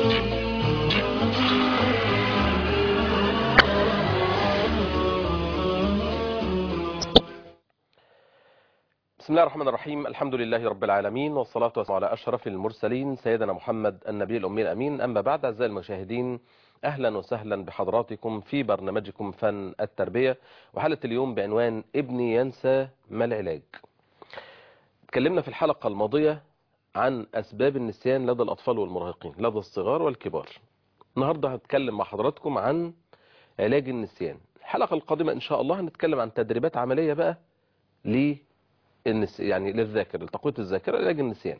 بسم الله الرحمن الرحيم الحمد لله رب العالمين والصلاة والسلام على أشرف المرسلين سيدنا محمد النبي الأمي الأمين أما بعد أعزائي المشاهدين أهلا وسهلا بحضراتكم في برنامجكم فن التربية وحلقة اليوم بعنوان ابني ينسى ما العلاج تكلمنا في الحلقة الماضية عن أسباب النسيان لدى الأطفال والمراهقين لدى الصغار والكبار النهاردة هتكلم مع حضراتكم عن علاج النسيان الحلقة القادمة إن شاء الله هنتكلم عن تدريبات عملية بقى للنس... يعني للذاكرة لتقوية الذاكرة علاج النسيان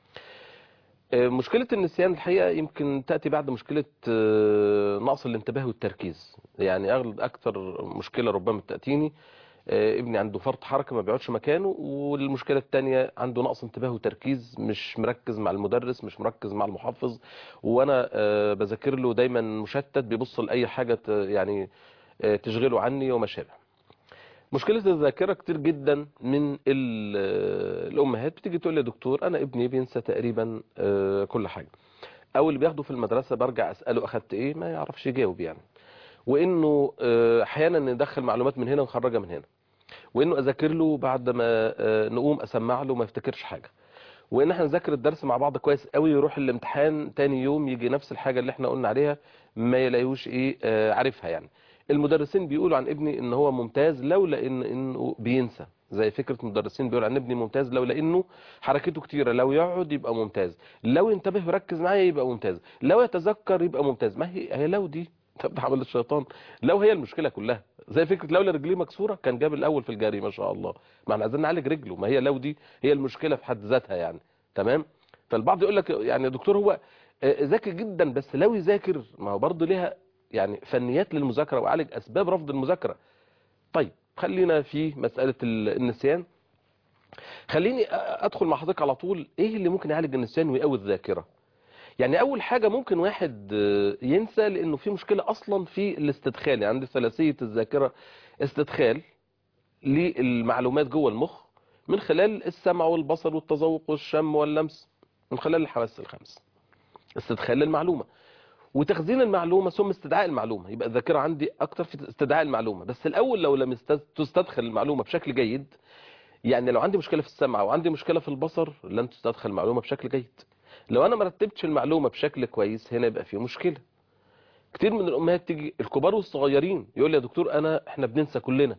مشكلة النسيان الحقيقة يمكن تأتي بعد مشكلة نقص الانتباه والتركيز يعني أغلب أكثر مشكلة ربما تأتيني ابني عنده فرط حركة ما بيقعدش مكانه والمشكلة الثانية عنده نقص انتباه وتركيز مش مركز مع المدرس مش مركز مع المحفظ وانا بذاكر له دايما مشتت بيبص لأي حاجة يعني تشغله عني وما شابه مشكلة الذاكرة كتير جدا من الأمهات بتيجي تقول لي يا دكتور أنا ابني بينسى تقريبا كل حاجة أو اللي بياخده في المدرسة برجع أسأله أخدت إيه ما يعرفش يجاوب يعني وإنه أحيانا ندخل معلومات من هنا ونخرجها من هنا وإنه أذاكر له بعد ما نقوم أسمع له ما يفتكرش حاجة وإن احنا نذاكر الدرس مع بعض كويس قوي يروح الامتحان تاني يوم يجي نفس الحاجة اللي احنا قلنا عليها ما يلاقيهوش إيه عارفها يعني المدرسين بيقولوا عن ابني ان هو ممتاز لولا ان انه بينسى زي فكرة المدرسين بيقولوا عن ابني ممتاز لولا انه حركته كتيرة لو يقعد يبقى ممتاز لو ينتبه ويركز معايا يبقى ممتاز لو يتذكر يبقى ممتاز ما هي هي لو دي تبدا عمل الشيطان لو هي المشكلة كلها زي فكرة لولا رجليه مكسورة كان جاب الاول في الجري ما شاء الله ما احنا عايزين نعالج رجله ما هي لو دي هي المشكلة في حد ذاتها يعني تمام فالبعض يقول لك يعني يا دكتور هو ذكي جدا بس لو يذاكر ما هو برضه ليها يعني فنيات للمذاكرة وعالج أسباب رفض المذاكرة طيب خلينا في مسألة النسيان خليني أدخل مع حضرتك على طول إيه اللي ممكن يعالج النسيان ويقوي الذاكرة يعني أول حاجة ممكن واحد ينسى لأنه في مشكلة أصلا في الاستدخال يعني عند ثلاثية الذاكرة استدخال للمعلومات جوه المخ من خلال السمع والبصر والتذوق والشم واللمس من خلال الحواس الخمس استدخال للمعلومة وتخزين المعلومة ثم استدعاء المعلومة يبقى الذاكرة عندي أكتر في استدعاء المعلومة بس الأول لو لم تستدخل المعلومة بشكل جيد يعني لو عندي مشكلة في السمع وعندي مشكلة في البصر لن تستدخل المعلومة بشكل جيد لو أنا مرتبتش المعلومة بشكل كويس هنا يبقى في مشكلة كتير من الأمهات تيجي الكبار والصغيرين يقول لي يا دكتور أنا إحنا بننسى كلنا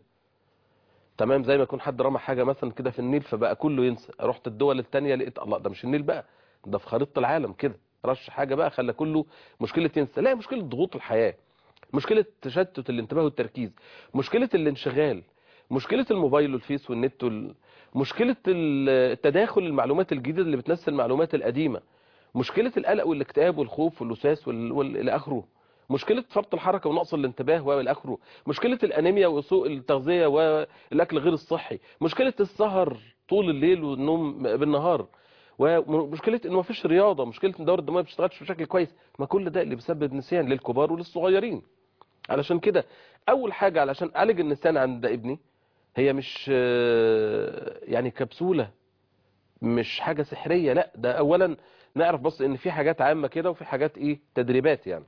تمام زي ما يكون حد رمى حاجة مثلا كده في النيل فبقى كله ينسى رحت الدول التانية لقيت الله ده مش النيل بقى ده في خريطة العالم كده رش حاجة بقى خلى كله مشكلة ينسى لا مشكلة ضغوط الحياة مشكلة تشتت الانتباه والتركيز مشكلة الانشغال مشكلة الموبايل والفيس والنت وال... مشكلة التداخل المعلومات الجديدة اللي بتنسى المعلومات القديمة مشكلة القلق والاكتئاب والخوف والوسواس وال... وال... الى اخره مشكلة فرط الحركة ونقص الانتباه والى اخره مشكلة الانيميا وسوء التغذية والاكل غير الصحي مشكلة السهر طول الليل والنوم بالنهار ومشكله انه مفيش رياضه مشكله ان الدوره الدمويه ما بتشتغلش بشكل كويس ما كل ده اللي بيسبب نسيان للكبار وللصغيرين علشان كده اول حاجه علشان اعالج النسيان عند ابني هي مش يعني كبسوله مش حاجه سحريه لا ده اولا نعرف بس ان في حاجات عامه كده وفي حاجات ايه تدريبات يعني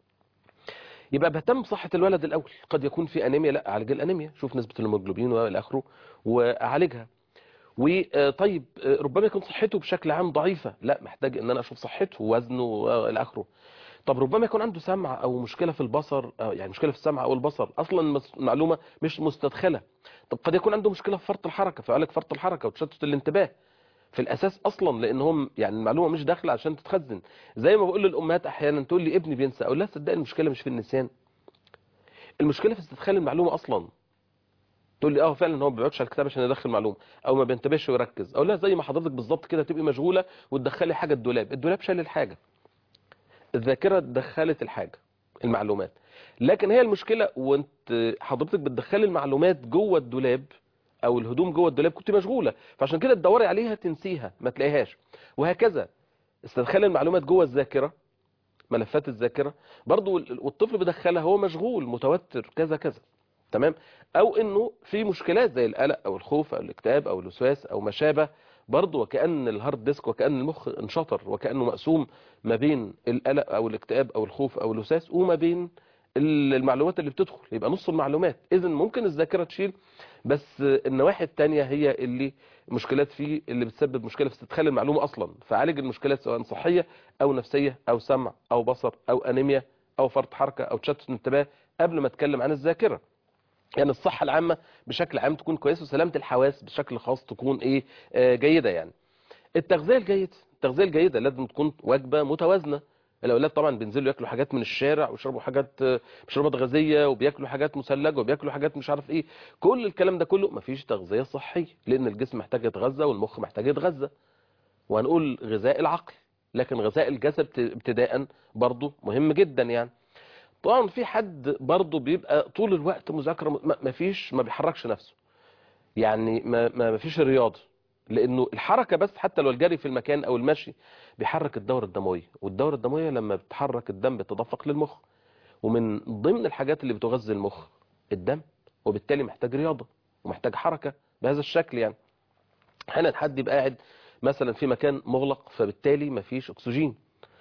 يبقى بهتم بصحه الولد الاول قد يكون في انيميا لا اعالج الانيميا شوف نسبه الهيموجلوبين والى اخره واعالجها وطيب ربما يكون صحته بشكل عام ضعيفة لا محتاج ان انا اشوف صحته ووزنه والى اخره طب ربما يكون عنده سمع او مشكلة في البصر يعني مشكلة في السمع او البصر اصلا المعلومة مش مستدخلة طب قد يكون عنده مشكلة في فرط الحركة فعالج فرط الحركة وتشتت الانتباه في الاساس اصلا لانهم يعني المعلومة مش داخلة عشان تتخزن زي ما بقول للامهات احيانا تقول لي ابني بينسى اقول لها صدقني المشكلة مش في النسيان المشكلة في استدخال المعلومة اصلا تقول لي اه فعلا هو ما بيقعدش على الكتاب عشان يدخل معلومه او ما بينتبهش ويركز او لا زي ما حضرتك بالظبط كده تبقي مشغوله وتدخلي حاجه الدولاب الدولاب شال الحاجه الذاكره دخلت الحاجه المعلومات لكن هي المشكله وانت حضرتك بتدخلي المعلومات جوه الدولاب او الهدوم جوه الدولاب كنت مشغوله فعشان كده تدوري عليها تنسيها ما تلاقيهاش وهكذا استدخال المعلومات جوه الذاكره ملفات الذاكره برضو والطفل بيدخلها هو مشغول متوتر كذا كذا تمام او انه في مشكلات زي القلق او الخوف او الاكتئاب او الوسواس او ما شابه برضه وكأن الهارد ديسك وكأن المخ انشطر وكأنه مقسوم ما بين القلق او الاكتئاب او الخوف او الوساس وما بين المعلومات اللي بتدخل يبقى نص المعلومات اذا ممكن الذاكره تشيل بس النواحي التانية هي اللي مشكلات فيه اللي بتسبب مشكله في استدخال المعلومه اصلا فعالج المشكلات سواء صحيه او نفسيه او سمع او بصر او انيميا او فرط حركه او تشتت انتباه قبل ما اتكلم عن الذاكره يعني الصحه العامه بشكل عام تكون كويسه وسلامه الحواس بشكل خاص تكون ايه آه جيده يعني التغذيه الجيده التغذيه الجيده لازم تكون وجبه متوازنه الاولاد طبعا بينزلوا ياكلوا حاجات من الشارع ويشربوا حاجات مشروبات غازيه وبياكلوا حاجات مثلجه وبياكلوا حاجات مش عارف ايه كل الكلام ده كله مفيش تغذيه صحيه لان الجسم محتاج يتغذى والمخ محتاج يتغذى وهنقول غذاء العقل لكن غذاء الجسد ابتداء برضه مهم جدا يعني طبعا في حد برضه بيبقى طول الوقت مذاكره مفيش ما بيحركش نفسه يعني ما ما فيش رياضه لانه الحركه بس حتى لو الجري في المكان او المشي بيحرك الدوره الدمويه والدوره الدمويه لما بتحرك الدم بتدفق للمخ ومن ضمن الحاجات اللي بتغذي المخ الدم وبالتالي محتاج رياضه ومحتاج حركه بهذا الشكل يعني احيانا حد يبقى قاعد مثلا في مكان مغلق فبالتالي مفيش اكسجين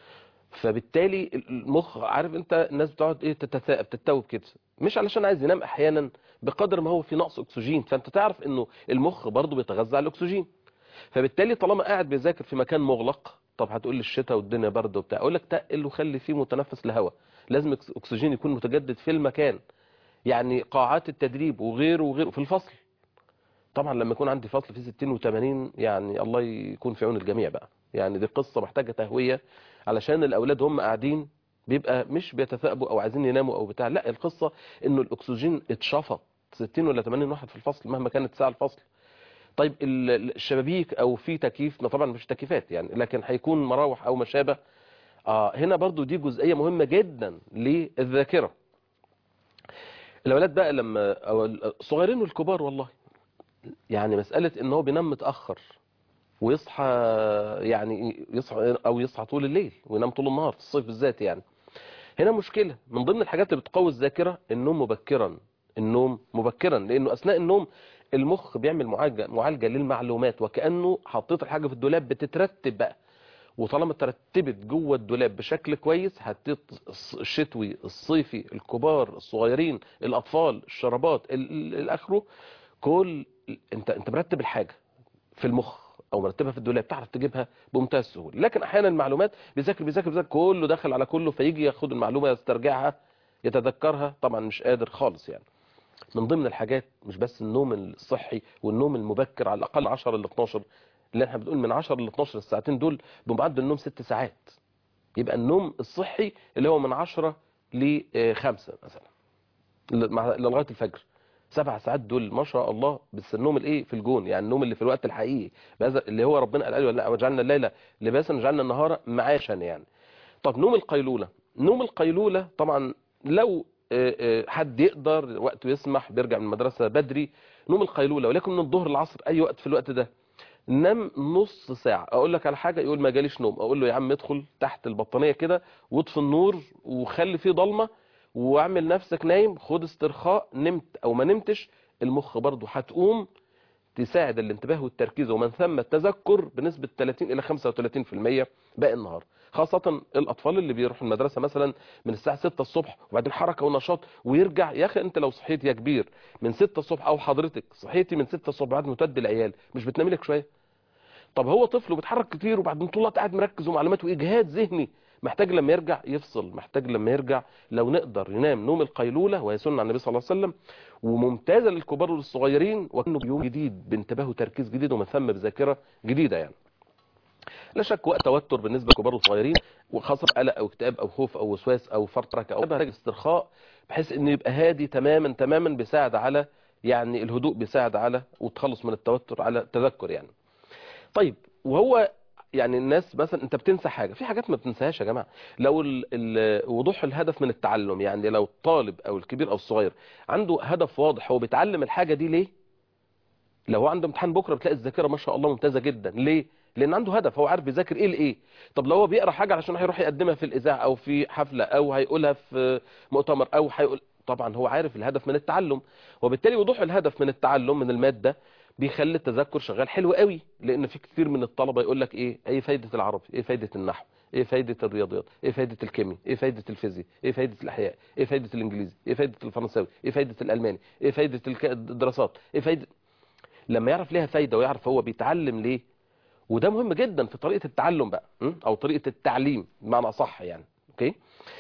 فبالتالي المخ عارف انت الناس بتقعد ايه تتثاءب تتوب كده مش علشان عايز ينام احيانا بقدر ما هو في نقص اكسجين فانت تعرف انه المخ برضه بيتغذى على الاكسجين فبالتالي طالما قاعد بيذاكر في مكان مغلق طب هتقول لي الشتاء والدنيا برد وبتاع اقول لك تقل وخلي فيه متنفس لهواء لازم اكسجين يكون متجدد في المكان يعني قاعات التدريب وغيره وغيره في الفصل طبعا لما يكون عندي فصل فيه 60 و80 يعني الله يكون في عون الجميع بقى يعني دي قصه محتاجه تهويه علشان الاولاد هم قاعدين بيبقى مش بيتثاءبوا او عايزين يناموا او بتاع لا القصه انه الاكسجين اتشفط 60 ولا 80 واحد في الفصل مهما كانت ساعه الفصل طيب الشبابيك او في تكييف ما طبعا مش تكييفات يعني لكن هيكون مراوح او ما شابه آه هنا برضو دي جزئيه مهمه جدا للذاكره الاولاد بقى لما او الصغيرين والكبار والله يعني مساله ان هو بينام متاخر ويصحى يعني يصحى او يصحى طول الليل وينام طول النهار في الصيف بالذات يعني هنا مشكله من ضمن الحاجات اللي بتقوي الذاكره النوم مبكرا النوم مبكرا لانه اثناء النوم المخ بيعمل معالجه معالجه للمعلومات وكانه حطيت الحاجه في الدولاب بتترتب بقى وطالما اترتبت جوه الدولاب بشكل كويس هتط الشتوي الصيفي الكبار الصغيرين الاطفال الشرابات الاخره كل انت انت مرتب الحاجه في المخ او مرتبها في الدولاب تعرف تجيبها بمنتهى السهوله لكن احيانا المعلومات بيذاكر بيذاكر بيذاكر كله دخل على كله فيجي ياخد المعلومه يسترجعها يتذكرها طبعا مش قادر خالص يعني من ضمن الحاجات مش بس النوم الصحي والنوم المبكر على الاقل 10 ل 12 اللي احنا بنقول من 10 ل 12 الساعتين دول بمعدل النوم 6 ساعات يبقى النوم الصحي اللي هو من 10 ل 5 مثلا لغايه الفجر سبع ساعات دول ما شاء الله بس النوم الايه في الجون يعني النوم اللي في الوقت الحقيقي بهذا اللي هو ربنا قال ولا وجعلنا الليل لباسا وجعلنا النهار معاشا يعني طب نوم القيلوله نوم القيلوله طبعا لو حد يقدر وقته يسمح بيرجع من المدرسه بدري نوم القيلوله ولكن من الظهر العصر اي وقت في الوقت ده نام نص ساعة اقول لك على حاجة يقول ما جاليش نوم اقول له يا عم ادخل تحت البطانية كده واطفي النور وخلي فيه ضلمة واعمل نفسك نايم خد استرخاء نمت او ما نمتش المخ برضه هتقوم تساعد الانتباه والتركيز ومن ثم التذكر بنسبة 30 الى 35% باقي النهار خاصة الأطفال اللي بيروحوا المدرسة مثلا من الساعة 6 الصبح وبعدين حركة ونشاط ويرجع يا أخي أنت لو صحيت يا كبير من 6 الصبح أو حضرتك صحيتي من 6 الصبح بعد ما تودي العيال مش بتنامي لك شوية طب هو طفل وبيتحرك كتير وبعدين طول الوقت قاعد مركز ومعلومات وإجهاد ذهني محتاج لما يرجع يفصل محتاج لما يرجع لو نقدر ينام نوم القيلولة وهي سنة عن النبي صلى الله عليه وسلم وممتازة للكبار والصغيرين وكأنه بيوم جديد بانتباه وتركيز جديد ومن ثم بذاكرة جديدة يعني لا شك وقت توتر بالنسبة لكبار وصغيرين وخاصة قلق او اكتئاب او خوف او وسواس او فرطرة او محتاج استرخاء بحيث انه يبقى هادي تماما تماما بيساعد على يعني الهدوء بيساعد على والتخلص من التوتر على التذكر يعني طيب وهو يعني الناس مثلا انت بتنسى حاجة في حاجات ما بتنساهاش يا جماعة لو ال ال وضوح الهدف من التعلم يعني لو الطالب او الكبير او الصغير عنده هدف واضح هو بيتعلم الحاجة دي ليه لو هو عنده امتحان بكرة بتلاقي الذاكرة ما شاء الله ممتازة جدا ليه لان عنده هدف هو عارف بيذاكر ايه لايه طب لو هو بيقرا حاجه علشان هيروح يقدمها في الاذاعه او في حفله او هيقولها في مؤتمر او هيقول طبعا هو عارف الهدف من التعلم وبالتالي وضوح الهدف من التعلم من الماده بيخلي التذكر شغال حلو قوي لان في كتير من الطلبه يقول لك ايه ايه فايده العربي ايه فايده النحو ايه فايده الرياضيات ايه فايده الكيمياء ايه فايده الفيزياء ايه فايده الاحياء ايه فايده الانجليزي ايه فايده الفرنساوي ايه فايده الالماني ايه فايده الك- الدراسات ايه فايده لما يعرف ليها فايده ويعرف هو بيتعلم ليه وده مهم جدا في طريقه التعلم بقى م? او طريقه التعليم بمعنى صح يعني اوكي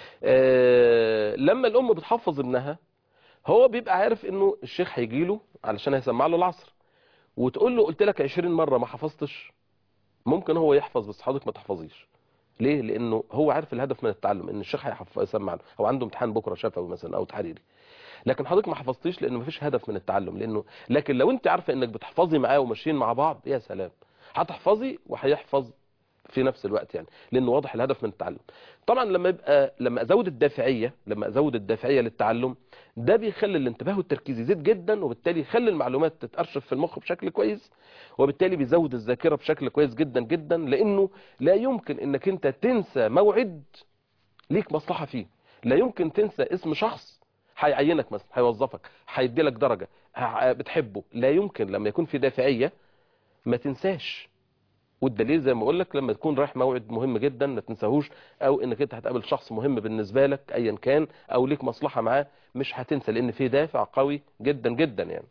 آه لما الام بتحفظ ابنها هو بيبقى عارف انه الشيخ هيجي له علشان هيسمع له العصر وتقول له قلت لك 20 مره ما حفظتش ممكن هو يحفظ بس حضرتك ما تحفظيش ليه لانه هو عارف الهدف من التعلم ان الشيخ هيحفظ يسمع له او عنده امتحان بكره شفوي مثلا او تحريري لكن حضرتك ما حفظتيش لانه مفيش هدف من التعلم لانه لكن لو انت عارفه انك بتحفظي معاه وماشيين مع بعض يا سلام هتحفظي وهيحفظ في نفس الوقت يعني لانه واضح الهدف من التعلم طبعا لما يبقى لما ازود الدافعيه لما ازود الدافعيه للتعلم ده بيخلي الانتباه والتركيز يزيد جدا وبالتالي يخلي المعلومات تتارشف في المخ بشكل كويس وبالتالي بيزود الذاكره بشكل كويس جدا جدا لانه لا يمكن انك انت تنسى موعد ليك مصلحه فيه لا يمكن تنسى اسم شخص هيعينك مثلا هيوظفك هيدي لك درجه ه- بتحبه لا يمكن لما يكون في دافعيه ما تنساش والدليل زي ما اقول لك لما تكون رايح موعد مهم جدا ما تنساهوش او انك انت هتقابل شخص مهم بالنسبه لك ايا كان او ليك مصلحه معاه مش هتنسى لان في دافع قوي جدا جدا يعني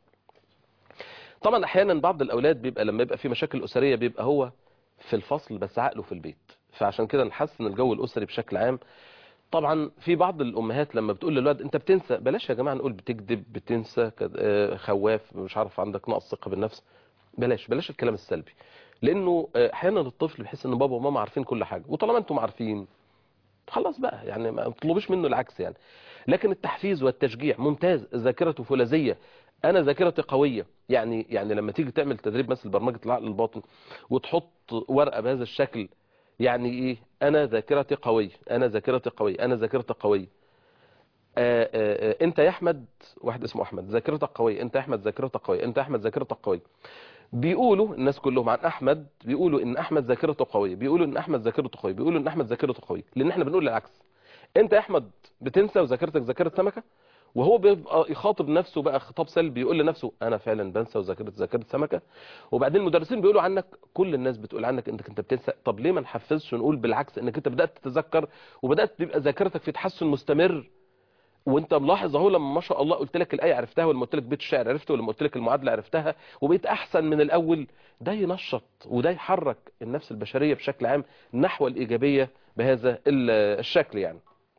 طبعا احيانا بعض الاولاد بيبقى لما يبقى في مشاكل اسريه بيبقى هو في الفصل بس عقله في البيت فعشان كده نحسن الجو الاسري بشكل عام طبعا في بعض الامهات لما بتقول للولد انت بتنسى بلاش يا جماعه نقول بتكذب بتنسى كد- آه، خواف مش عارف عندك نقص ثقه بالنفس بلاش بلاش الكلام السلبي لانه آه، احيانا الطفل بيحس ان بابا وماما عارفين كل حاجه وطالما انتم عارفين خلاص بقى يعني ما تطلبوش منه العكس يعني لكن التحفيز والتشجيع ممتاز ذاكرته فولاذيه انا ذاكرتي قويه يعني يعني لما تيجي تعمل تدريب مثل برمجه العقل الباطن وتحط ورقه بهذا الشكل يعني ايه انا ذاكرتي قويه انا ذاكرتي قويه انا ذاكرتي قويه آه، آه، آه، انت يا احمد واحد اسمه احمد ذاكرتك قويه انت يا احمد ذاكرتك قويه انت يا احمد ذاكرتك قويه بيقولوا الناس كلهم عن احمد بيقولوا ان احمد ذاكرته قويه بيقولوا ان احمد ذاكرته قويه بيقولوا ان احمد ذاكرته قويه لان احنا بنقول العكس انت يا احمد بتنسى وذاكرتك ذاكره سمكه وهو بيبقى يخاطب نفسه بقى خطاب سلبي يقول لنفسه انا فعلا بنسى وذاكرت ذاكره سمكه وبعدين المدرسين بيقولوا عنك كل الناس بتقول عنك انك انت بتنسى طب ليه ما نحفزش ونقول بالعكس انك انت بدات تتذكر وبدات تبقى ذاكرتك في تحسن مستمر وانت ملاحظ اهو لما ما شاء الله قلت لك الايه عرفتها ولما قلت لك بيت الشعر عرفته ولما قلت لك المعادله عرفتها وبقيت احسن من الاول ده ينشط وده يحرك النفس البشريه بشكل عام نحو الايجابيه بهذا ال- الشكل يعني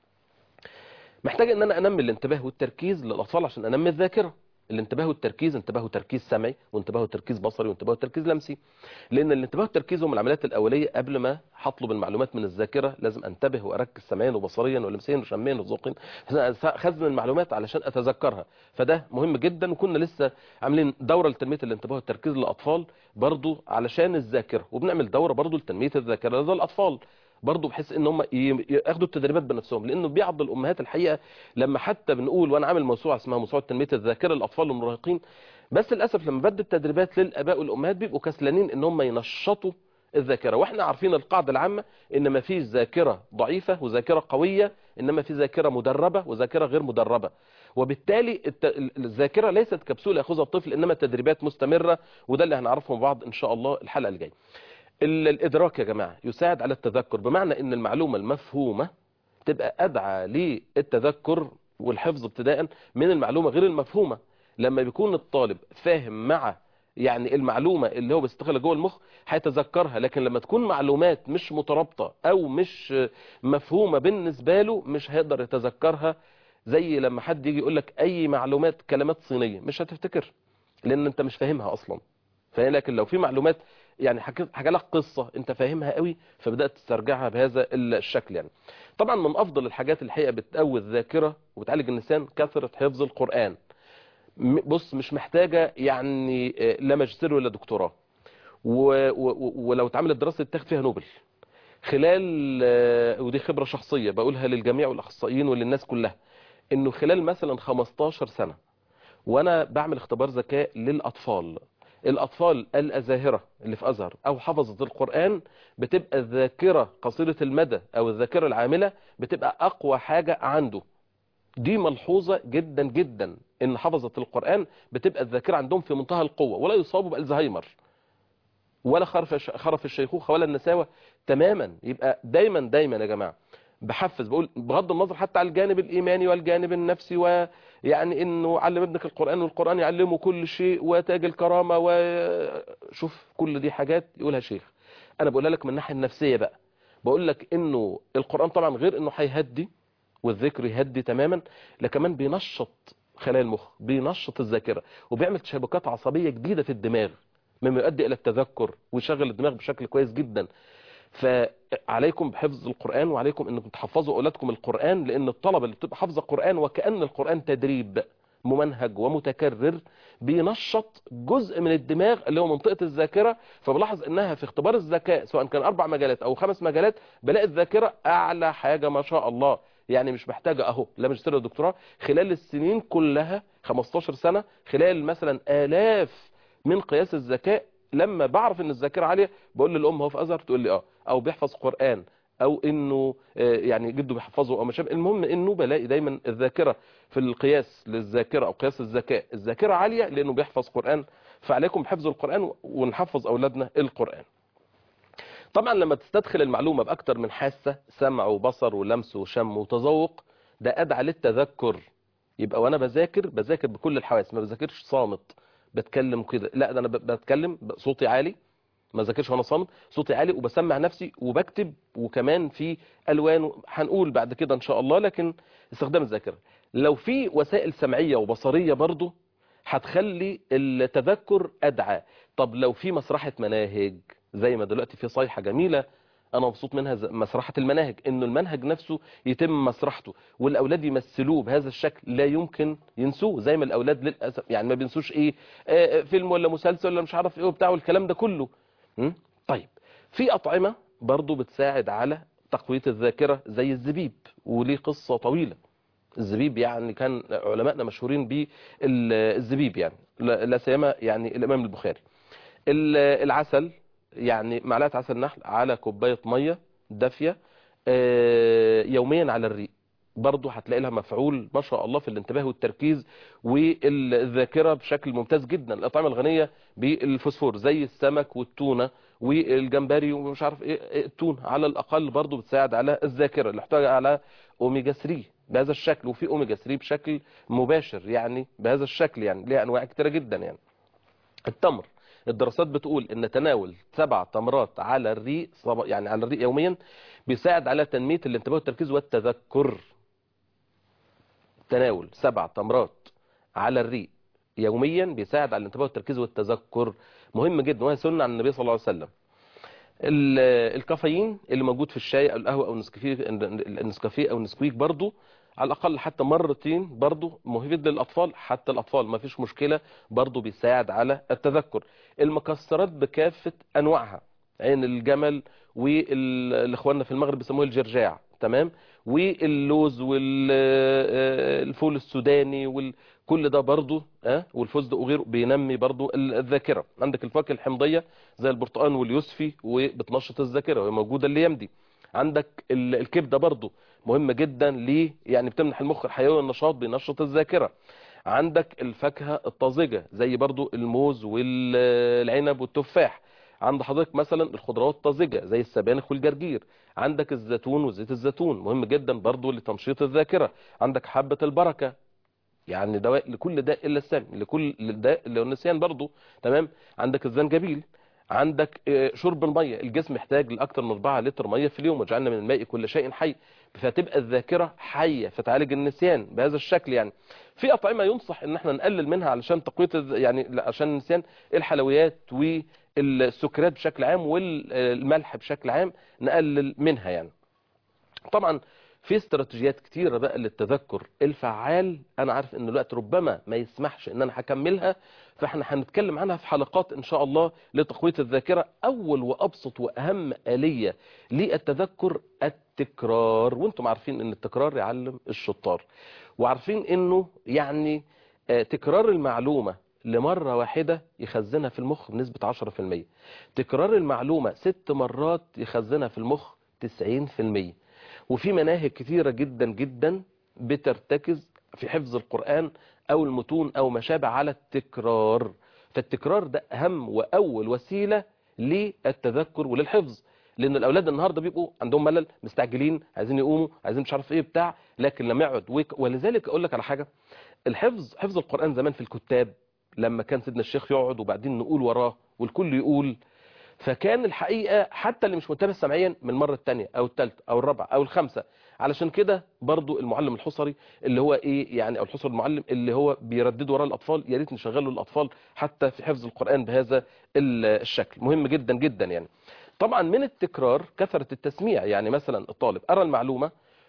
محتاج ان انا انمي الانتباه والتركيز للاطفال عشان انمي الذاكره الانتباه والتركيز انتباه وتركيز سمعي وانتباه وتركيز بصري وانتباه وتركيز لمسي لان الانتباه والتركيز هم العمليات الاوليه قبل ما هطلب المعلومات من الذاكره لازم انتبه واركز سمعيا وبصريا ولمسيا وشميا وذوقيا خزن المعلومات علشان اتذكرها فده مهم جدا وكنا لسه عاملين دوره لتنميه الانتباه والتركيز للاطفال برضو علشان الذاكره وبنعمل دوره برضو لتنميه الذاكره لدى الاطفال برضه بحيث ان هم ي- ياخدوا التدريبات بنفسهم لانه بعض الامهات الحقيقه لما حتى بنقول وانا عامل موسوعه اسمها موسوعه تنميه الذاكره للاطفال والمراهقين بس للاسف لما بدي التدريبات للاباء والامهات بيبقوا كسلانين ان هم ينشطوا الذاكره واحنا عارفين القاعده العامه ان ما فيش ذاكره ضعيفه وذاكره قويه انما في ذاكره مدربه وذاكره غير مدربه وبالتالي الت- الذاكره ليست كبسوله ياخذها الطفل انما التدريبات مستمره وده اللي هنعرفه مع بعض ان شاء الله الحلقه الجايه ال- الادراك يا جماعه يساعد على التذكر بمعنى ان المعلومه المفهومه تبقى ادعى للتذكر والحفظ ابتداء من المعلومه غير المفهومه لما بيكون الطالب فاهم مع يعني المعلومه اللي هو بيستخدمها جوه المخ هيتذكرها لكن لما تكون معلومات مش مترابطه او مش مفهومه بالنسبه له مش هيقدر يتذكرها زي لما حد يجي يقول لك اي معلومات كلمات صينيه مش هتفتكر لان انت مش فاهمها اصلا فهي لكن لو في معلومات يعني حكى حكى لك قصه انت فاهمها قوي فبدات تسترجعها بهذا الشكل يعني طبعا من افضل الحاجات الحقيقه بتقوي الذاكره وبتعالج النسيان كثره حفظ القران م- بص مش محتاجه يعني آه، لا ماجستير ولا دكتوراه و- و- ولو اتعملت دراسه تاخد فيها نوبل خلال آه، ودي خبره شخصيه بقولها للجميع والاخصائيين وللناس كلها انه خلال مثلا 15 سنه وانا بعمل اختبار ذكاء للاطفال الاطفال الازاهره اللي في ازهر او حفظت القران بتبقى الذاكره قصيره المدى او الذاكره العامله بتبقى اقوى حاجه عنده دي ملحوظه جدا جدا ان حفظة القرآن بتبقى الذاكرة عندهم في منتهى القوة ولا يصابوا بالزهايمر ولا خرف خرف الشيخوخة ولا النساوة تماما يبقى دايما دايما يا جماعة بحفز بقول بغض النظر حتى على الجانب الإيماني والجانب النفسي ويعني إنه علم ابنك القرآن والقرآن يعلمه كل شيء وتاج الكرامة وشوف كل دي حاجات يقولها شيخ أنا بقولها لك من الناحية النفسية بقى بقول لك إنه القرآن طبعا غير إنه هيهدي والذكر يهدي تماما لكن كمان بينشط خلايا المخ بينشط الذاكرة وبيعمل شبكات عصبية جديدة في الدماغ مما يؤدي إلى التذكر ويشغل الدماغ بشكل كويس جدا فعليكم بحفظ القرآن وعليكم انكم تحفظوا اولادكم القرآن لان الطلبة اللي بتبقى حافظه القرآن وكأن القرآن تدريب ممنهج ومتكرر بينشط جزء من الدماغ اللي هو منطقة الذاكرة فبلاحظ انها في اختبار الذكاء سواء كان اربع مجالات او خمس مجالات بلاقي الذاكرة اعلى حاجة ما شاء الله يعني مش محتاجة اهو لا ماجستير ولا دكتوراه خلال السنين كلها 15 سنة خلال مثلا الاف من قياس الذكاء لما بعرف ان الذاكره عاليه بقول للام هو في ازهر تقول لي اه او بيحفظ قران او انه يعني جده بيحفظه او ما شابه المهم انه بلاقي دايما الذاكره في القياس للذاكره او قياس الذكاء الذاكره عاليه لانه بيحفظ قران فعليكم بحفظ القران ونحفظ اولادنا القران طبعا لما تستدخل المعلومه باكتر من حاسه سمع وبصر ولمس وشم وتذوق ده ادعى للتذكر يبقى وانا بذاكر بذاكر بكل الحواس ما بذاكرش صامت بتكلم كده لا ده انا بتكلم صوتي عالي ما ذاكرش وانا صامت صوتي عالي وبسمع نفسي وبكتب وكمان في الوان هنقول بعد كده ان شاء الله لكن استخدام الذاكره لو في وسائل سمعيه وبصريه برضو هتخلي التذكر ادعى طب لو في مسرحه مناهج زي ما دلوقتي في صيحه جميله انا مبسوط منها مسرحه المناهج انه المنهج نفسه يتم مسرحته والاولاد يمثلوه بهذا الشكل لا يمكن ينسوه زي ما الاولاد للاسف يعني ما بينسوش ايه آه فيلم ولا مسلسل ولا مش عارف ايه وبتاع والكلام ده كله م? طيب في اطعمه برضو بتساعد على تقويه الذاكره زي الزبيب وليه قصه طويله الزبيب يعني كان علمائنا مشهورين بالزبيب يعني لا سيما يعني الامام البخاري العسل يعني معلقه عسل نحل على كوبايه ميه دافيه يوميا على الريق برضه هتلاقي لها مفعول ما شاء الله في الانتباه والتركيز والذاكره بشكل ممتاز جدا الاطعمه الغنيه بالفوسفور زي السمك والتونه والجمبري ومش عارف ايه التون على الاقل برضه بتساعد على الذاكره اللي محتاجه على اوميجا 3 بهذا الشكل وفي اوميجا 3 بشكل مباشر يعني بهذا الشكل يعني ليها انواع كتيره جدا يعني التمر الدراسات بتقول ان تناول سبع تمرات على الريق يعني على الريق يوميا بيساعد على تنمية الانتباه والتركيز والتذكر تناول سبع تمرات على الريق يوميا بيساعد على الانتباه والتركيز والتذكر مهم جدا وهي سنة عن النبي صلى الله عليه وسلم الكافيين اللي موجود في الشاي او القهوه او النسكافيه النسكافيه او النسكويك برضو على الاقل حتى مرتين برضو مفيد للاطفال حتى الاطفال ما فيش مشكله برضو بيساعد على التذكر المكسرات بكافه انواعها عين الجمل والاخواننا في المغرب بيسموه الجرجاع تمام واللوز والفول السوداني وكل ده برضو اه والفستق وغيره بينمي برضو الذاكره عندك الفواكه الحمضيه زي البرتقال واليوسفي وبتنشط الذاكره وهي موجوده الايام دي عندك الكبده برضو مهمه جدا ليه يعني بتمنح المخ الحيوي والنشاط بينشط الذاكره عندك الفاكهه الطازجه زي برضو الموز والعنب والتفاح عند حضرتك مثلا الخضروات الطازجه زي السبانخ والجرجير عندك الزيتون وزيت الزيتون مهم جدا برضو لتنشيط الذاكره عندك حبه البركه يعني دواء لكل داء الا السام لكل داء اللي هو النسيان برضو تمام عندك الزنجبيل عندك شرب الميه الجسم محتاج لاكثر من 4 لتر ميه في اليوم وجعلنا من الماء كل شيء حي فتبقى الذاكره حيه فتعالج النسيان بهذا الشكل يعني في اطعمه ينصح ان احنا نقلل منها علشان تقويه يعني عشان النسيان الحلويات والسكريات بشكل عام والملح بشكل عام نقلل منها يعني طبعا في استراتيجيات كتيرة بقى للتذكر الفعال انا عارف ان الوقت ربما ما يسمحش ان انا هكملها فاحنا هنتكلم عنها في حلقات ان شاء الله لتقوية الذاكرة اول وابسط واهم آلية للتذكر التكرار وانتم عارفين ان التكرار يعلم الشطار وعارفين انه يعني تكرار المعلومة لمرة واحدة يخزنها في المخ بنسبة 10% تكرار المعلومة ست مرات يخزنها في المخ 90% وفي مناهج كثيرة جدا جدا بترتكز في حفظ القرآن أو المتون أو ما شابه على التكرار فالتكرار ده أهم وأول وسيلة للتذكر وللحفظ لأن الأولاد النهاردة بيبقوا عندهم ملل مستعجلين عايزين يقوموا عايزين مش عارف إيه بتاع لكن لما يقعد ويك ولذلك أقول لك على حاجة الحفظ حفظ القرآن زمان في الكتاب لما كان سيدنا الشيخ يقعد وبعدين نقول وراه والكل يقول فكان الحقيقة حتى اللي مش منتبه سمعيا من المرة الثانية أو الثالثة أو الرابعة أو الخامسة علشان كده برضو المعلم الحصري اللي هو ايه يعني او الحصري المعلم اللي هو بيردد وراء الاطفال يا ريت نشغله الاطفال حتى في حفظ القران بهذا الشكل مهم جدا جدا يعني طبعا من التكرار كثره التسميع يعني مثلا الطالب قرا المعلومه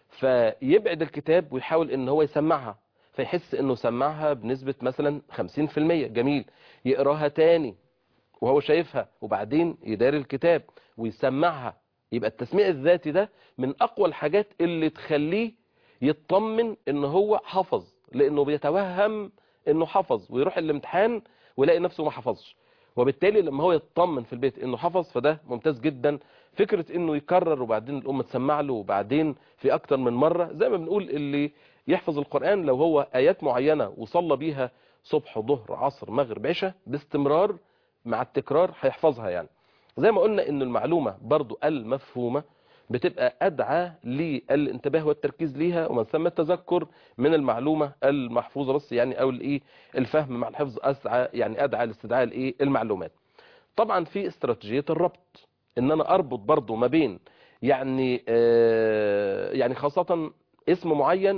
فيبعد الكتاب ويحاول ان هو يسمعها فيحس انه سمعها بنسبه مثلا 50% جميل يقراها تاني وهو شايفها وبعدين يداري الكتاب ويسمعها يبقى التسميع الذاتي ده من اقوى الحاجات اللي تخليه يطمن ان هو حفظ لانه بيتوهم انه حفظ ويروح الامتحان ويلاقي نفسه ما حفظش وبالتالي لما هو يطمن في البيت انه حفظ فده ممتاز جدا فكرة انه يكرر وبعدين الام تسمع له وبعدين في اكتر من مرة زي ما بنقول اللي يحفظ القرآن لو هو ايات معينة وصلى بيها صبح ظهر عصر مغرب عشاء باستمرار مع التكرار هيحفظها يعني زي ما قلنا ان المعلومة برضو المفهومة بتبقى ادعى للانتباه والتركيز ليها ومن ثم التذكر من المعلومة المحفوظة بس يعني او الايه الفهم مع الحفظ اسعى يعني ادعى لاستدعاء الايه المعلومات طبعا في استراتيجية الربط ان انا اربط برضو ما بين يعني آه يعني خاصة اسم معين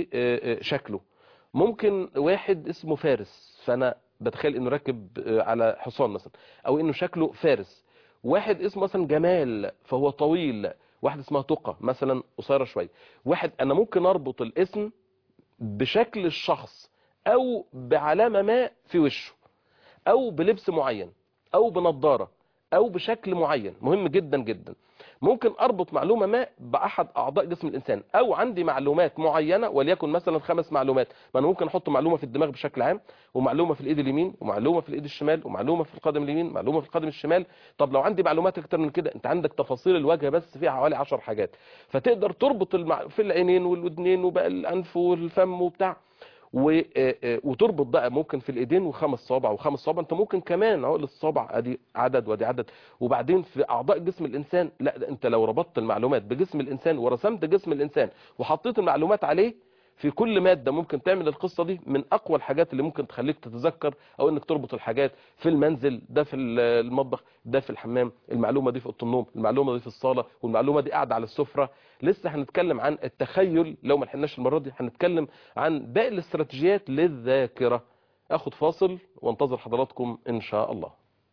وشكله ممكن واحد اسمه فارس فانا بتخيل انه راكب على حصان مثلا او انه شكله فارس واحد اسمه مثلا جمال فهو طويل واحد اسمها تقى مثلا قصيره شويه واحد انا ممكن اربط الاسم بشكل الشخص او بعلامه ما في وشه او بلبس معين او بنضاره او بشكل معين مهم جدا جدا ممكن اربط معلومه ما باحد اعضاء جسم الانسان او عندي معلومات معينه وليكن مثلا خمس معلومات ما انا ممكن احط معلومه في الدماغ بشكل عام ومعلومه في الايد اليمين ومعلومه في الايد الشمال ومعلومه في القدم اليمين ومعلومه في القدم الشمال طب لو عندي معلومات اكتر من كده انت عندك تفاصيل الوجه بس فيها حوالي 10 حاجات فتقدر تربط المع... في العينين والودنين وبقى الانف والفم وبتاع و... وتربط بقى ممكن في الايدين وخمس صوابع وخمس صوابع انت ممكن كمان عقل الصابع ادي عدد وادي عدد وبعدين في اعضاء جسم الانسان لا انت لو ربطت المعلومات بجسم الانسان ورسمت جسم الانسان وحطيت المعلومات عليه في كل مادة ممكن تعمل القصة دي من أقوى الحاجات اللي ممكن تخليك تتذكر أو إنك تربط الحاجات في المنزل ده في المطبخ ده في الحمام المعلومة دي في أوضه النوم المعلومة دي في الصالة والمعلومة دي قاعدة على السفرة لسه هنتكلم عن التخيل لو ما لحقناش المرة دي هنتكلم عن باقي الاستراتيجيات للذاكرة أخد فاصل وانتظر حضراتكم إن شاء الله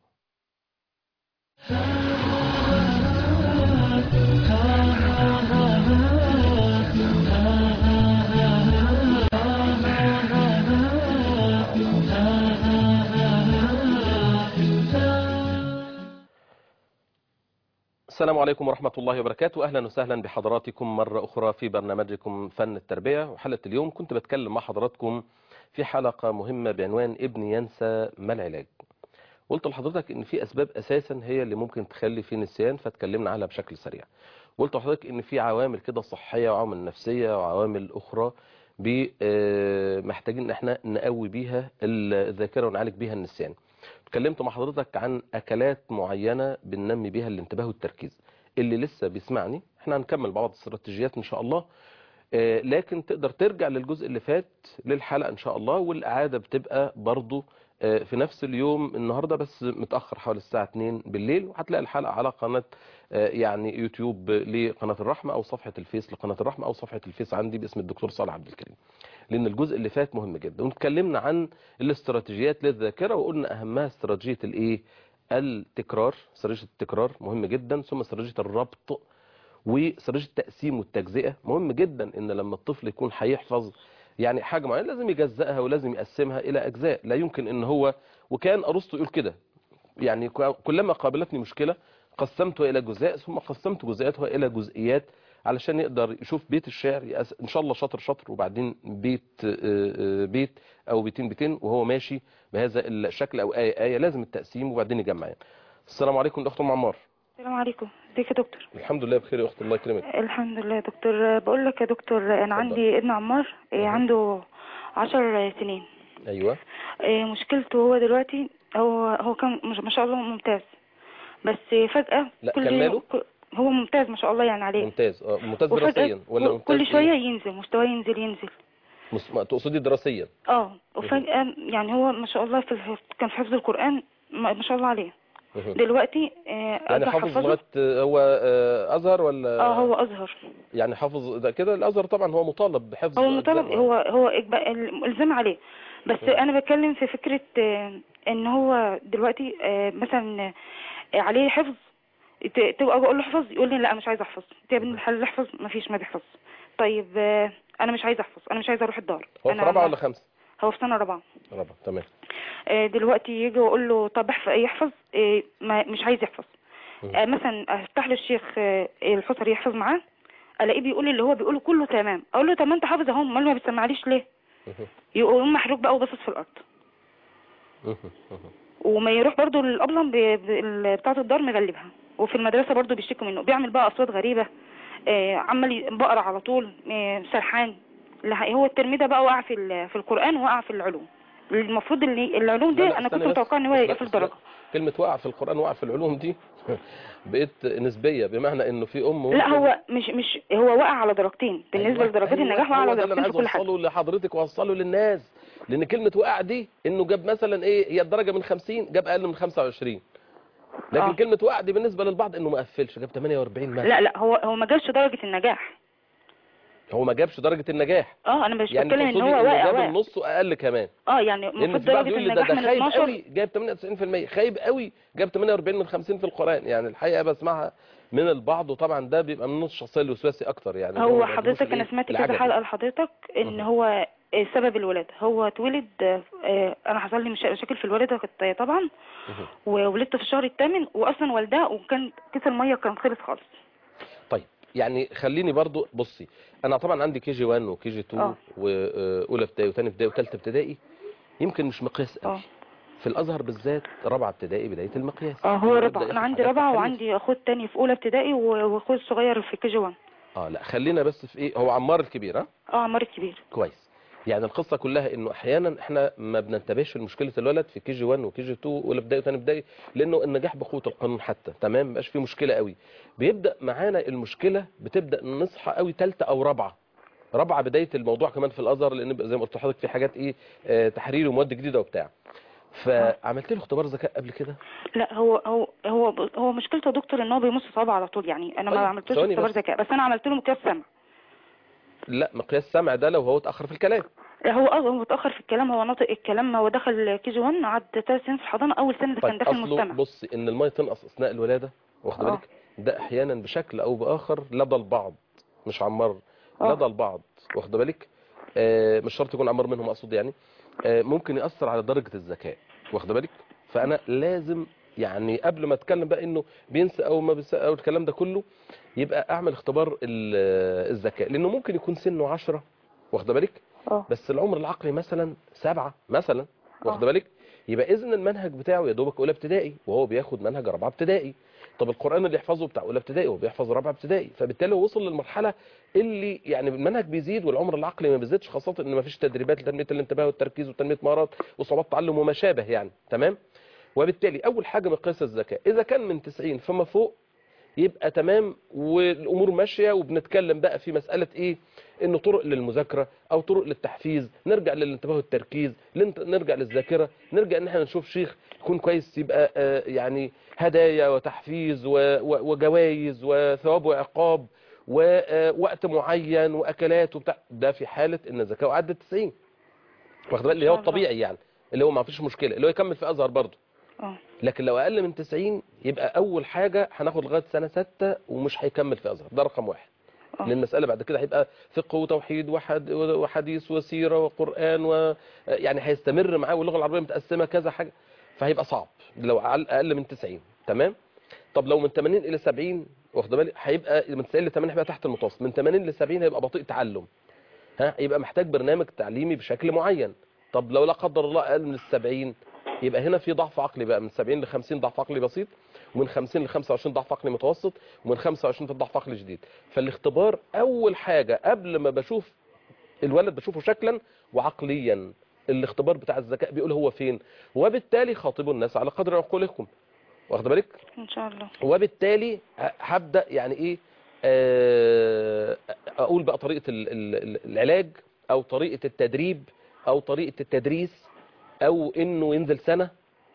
السلام عليكم ورحمة الله وبركاته أهلا وسهلا بحضراتكم مرة أخرى في برنامجكم فن التربية وحلقة اليوم كنت بتكلم مع حضراتكم في حلقة مهمة بعنوان ابني ينسى ما العلاج قلت لحضرتك ان في اسباب اساسا هي اللي ممكن تخلي في نسيان فاتكلمنا عنها بشكل سريع قلت لحضرتك ان في عوامل كده صحية وعوامل نفسية وعوامل اخرى محتاجين ان احنا نقوي بيها الذاكرة ونعالج بيها النسيان اتكلمت مع حضرتك عن اكلات معينة بننمي بيها الانتباه والتركيز اللي لسه بيسمعني احنا هنكمل بعض الاستراتيجيات ان شاء الله اه لكن تقدر ترجع للجزء اللي فات للحلقة ان شاء الله والاعادة بتبقى برضو اه في نفس اليوم النهاردة بس متأخر حوالي الساعة 2 بالليل وهتلاقي الحلقة على قناة اه يعني يوتيوب لقناة الرحمة او صفحة الفيس لقناة الرحمة او صفحة الفيس عندي باسم الدكتور صالح عبد الكريم لان الجزء اللي فات مهم جدا واتكلمنا عن الاستراتيجيات للذاكرة وقلنا اهمها استراتيجية الايه التكرار استراتيجية التكرار مهم جدا ثم استراتيجية الربط واستراتيجية التقسيم والتجزئة مهم جدا ان لما الطفل يكون هيحفظ يعني حاجة معينة لازم يجزئها ولازم يقسمها الى اجزاء لا يمكن ان هو وكان ارسطو يقول كده يعني كلما قابلتني مشكلة قسمتها الى جزاء ثم قسمت جزئياتها الى جزئيات علشان يقدر يشوف بيت الشعر يقس... ان شاء الله شطر شطر وبعدين بيت بيت او بيتين بيتين وهو ماشي بهذا الشكل او آية آية لازم التقسيم وبعدين يجمع يعني. السلام عليكم الاخت ام عمار السلام عليكم ازيك يا دكتور الحمد لله بخير يا اخت الله يكرمك الحمد لله يا دكتور بقول لك يا دكتور انا عندي ابن عمار عنده عشر سنين ايوه آه، مشكلته هو دلوقتي هو هو كان مش- ما شاء الله ممتاز بس فجأة لا، كل كان ماله؟ كل- هو ممتاز ما شاء الله يعني عليه ممتاز اه ممتاز وفجأة دراسيا ولا كل- ممتاز كل إيه؟ شوية ينزل مستواه ينزل ينزل مس- ما تقصدي دراسيا اه وفجأة يعني هو ما شاء الله في الحفظ كان في حفظ القرآن ما ما شاء الله عليه مهم. دلوقتي آه، يعني أرجع حافظ أحفظه. لغايه آه، هو آه، ازهر ولا اه هو أزهر يعني حافظ ده كده الازهر طبعا هو مطالب بحفظ هو مطالب أجزاء. هو هو إجبا- الالزام عليه بس مم. انا بتكلم في فكره آه، ان هو دلوقتي آه، مثلا آه، عليه حفظ ت- تبقى اقول له احفظ يقول لي لا مش عايز احفظ يا ابن الحلال احفظ ما فيش ما بيحفظ طيب آه، انا مش عايز احفظ انا مش عايز اروح الدار هو في انا رابعه ما- ولا خمسه هو في سنه رابعه رابعه تمام آه، دلوقتي يجي واقول له طب احفظ يحفظ آه، ما مش عايز يحفظ مم. آه، مثلا افتح له الشيخ آه، الحصري يحفظ معاه الاقيه بيقول لي اللي هو بيقوله كله تمام اقول له طب ما انت حافظ اهو امال ما بتسمعليش ليه مهم. يقوم محروق بقى وباصص في الارض مهم. مهم. وما يروح برضو للأبلم ب- ب- بتاعة الدار مغلبها وفي المدرسة برضو بيشتكوا منه بيعمل بقى أصوات غريبة آه، عمال ي- بقرا على طول آه، سرحان لح- هو الترم ده بقى وقع في ال- في القرآن وقع في العلوم المفروض اللي العلوم دي لا، لا، أنا استنى كنت بس. متوقعة إن هو لا، يقفل بس- درجة كلمه وقع في القران وقع في العلوم دي بقت نسبيه بمعنى انه في ام لا ممكن- هو مش مش هو وقع على درجتين بالنسبة أيوة، لدرجات أيوة، النجاح وقع هو على ده اللي انا درجتين في عايز كل حاجة اوصله لحضرتك واوصله للناس لان كلمه وقع دي انه جاب مثلا ايه هي الدرجه من 50 جاب اقل من 25 لكن آه. كلمه وقع دي بالنسبه للبعض انه ما قفلش جاب 48 مثلا لا لا هو هو ما جابش درجة النجاح هو ما جابش درجه النجاح اه انا مش يعني بتكلم ان تقصدي هو إنه واقع جاب واقع النص واقل كمان اه يعني لان المفروض في بعض درجة يقول لي ده النجاح ده من خايب 12 قوي جاب 98% خايب قوي جاب 48 من 50 في القران يعني الحقيقه بسمعها من البعض وطبعا ده بيبقى من الشخصيه الوسواسي اكتر يعني اللي هو ما بيعجبوش حضرتك انا الإيه؟ سمعت كذا العجب. حلقه لحضرتك ان مهم. هو آه، سبب الولاده هو اتولد آه، آه، انا حصل لي مشا- مشاكل في الولاده كنت طبعا مهم. وولدت في الشهر الثامن واصلا والداه وكان كيس الميه كان خلص خالص طيب يعني خليني برضو بصي انا طبعا عندي كي جي 1 وكي جي 2 آه. واولى ابتدائي وثاني ابتدائي وثالثه ابتدائي يمكن مش مقياس قوي اه في الازهر بالذات رابعه ابتدائي بدايه المقياس اه هو بيبدأ رابعه ياخد انا عندي حاجات رابعه تحريف. وعندي اخوه تاني في اولى ابتدائي و- واخوه الصغير في كي جي 1 اه لا خلينا بس في ايه هو عمار الكبير ها اه عمار الكبير كويس يعني القصه كلها انه احيانا احنا ما بننتبهش لمشكله الولد في كي جي 1 وكي جي 2 واولى ابتدائي وثاني ابتدائي لانه النجاح بقوه القانون حتى تمام مبقاش فيه مشكله قوي بيبدا معانا المشكله بتبدا نصحى قوي ثالثه او رابعه رابعه بدايه الموضوع كمان في الازهر لان بيبقى زي ما قلت لحضرتك في حاجات ايه آه تحرير ومواد جديده وبتاع فعملت له اختبار ذكاء قبل كده لا هو هو هو هو مشكلته يا دكتور ان هو بيمص صوابعه على طول يعني انا طيب، ما عملتلوش ثواني اختبار بس. ذكاء بس انا عملت له مقياس سمع لا مقياس سمع ده لو هو اتاخر في الكلام هو اه هو متاخر في الكلام هو ناطق الكلام هو دخل كي جي 1 قعد ثلاث سنين في الحضانه اول سنه ده كان طيب داخل اصله مستمع بصي ان الميه تنقص اثناء الولاده واخد آه. بالك ده احيانا بشكل او باخر لدى البعض مش عمار آه. لدى البعض واخد بالك آه مش شرط يكون عمار منهم اقصد يعني آه ممكن ياثر على درجه الذكاء واخد بالك فانا لازم يعني قبل ما اتكلم بقى انه بينسى او ما بينسى او الكلام ده كله يبقى اعمل اختبار ال- الذكاء لانه ممكن يكون سنه 10 واخد بالك اه بس العمر العقلي مثلا سبعة مثلا واخد آه. بالك يبقى اذن المنهج بتاعه يا دوبك اولى ابتدائي وهو بياخد منهج رابعه ابتدائي طب القران اللي يحفظه بتاع اولى ابتدائي وهو بيحفظ رابعه ابتدائي فبالتالي هو وصل للمرحله اللي يعني المنهج بيزيد والعمر العقلي ما بيزيدش خاصه ان ما فيش تدريبات لتنميه الانتباه والتركيز وتنميه مهارات وصعوبات تعلم وما شابه يعني تمام وبالتالي اول حاجه مقياس الذكاء اذا كان من 90 فما فوق يبقى تمام والامور ماشيه وبنتكلم بقى في مساله ايه انه طرق للمذاكره او طرق للتحفيز نرجع للانتباه والتركيز لنت- نرجع للذاكره نرجع ان احنا نشوف شيخ يكون كويس يبقى آه، يعني هدايا وتحفيز و- و- وجوائز وثواب وعقاب ووقت معين واكلات وبتاع ده في حاله ان الذكاء عدى 90 واخد بالك اللي هو إن شاء الله. الطبيعي يعني اللي هو ما فيش مشكله اللي هو يكمل في ازهر برضه اه لكن لو اقل من 90 يبقى اول حاجه هناخد لغايه سنه 6 ومش هيكمل في ازهر ده رقم واحد آه. لان المساله بعد كده هيبقى فقه وتوحيد وحد وحديث وسيره وقران و يعني هيستمر معاه واللغه العربيه متقسمه كذا حاجه فهيبقى صعب لو أقل- اقل من 90 تمام طب لو من 80 الى 70 واخد بالك هيبقى من 90 ل 80 هيبقى تحت المتوسط من 80 ل 70 هيبقى بطيء تعلم ها يبقى محتاج برنامج تعليمي بشكل معين طب لو لا قدر الله اقل من ال 70 يبقى هنا في ضعف عقلي بقى من 70 ل 50 ضعف عقلي بسيط ومن 50 ل 25 ضعف عقلي متوسط ومن 25 في ضعف عقلي شديد فالاختبار اول حاجه قبل ما بشوف الولد بشوفه شكلا وعقليا الاختبار بتاع الذكاء بيقول هو فين وبالتالي خاطبوا الناس على قدر عقولكم واخد بالك ان شاء الله وبالتالي ه- هبدا يعني ايه آه، اقول بقى طريقه ال- ال- ال- العلاج او طريقه التدريب او طريقه التدريس او انه ينزل سنه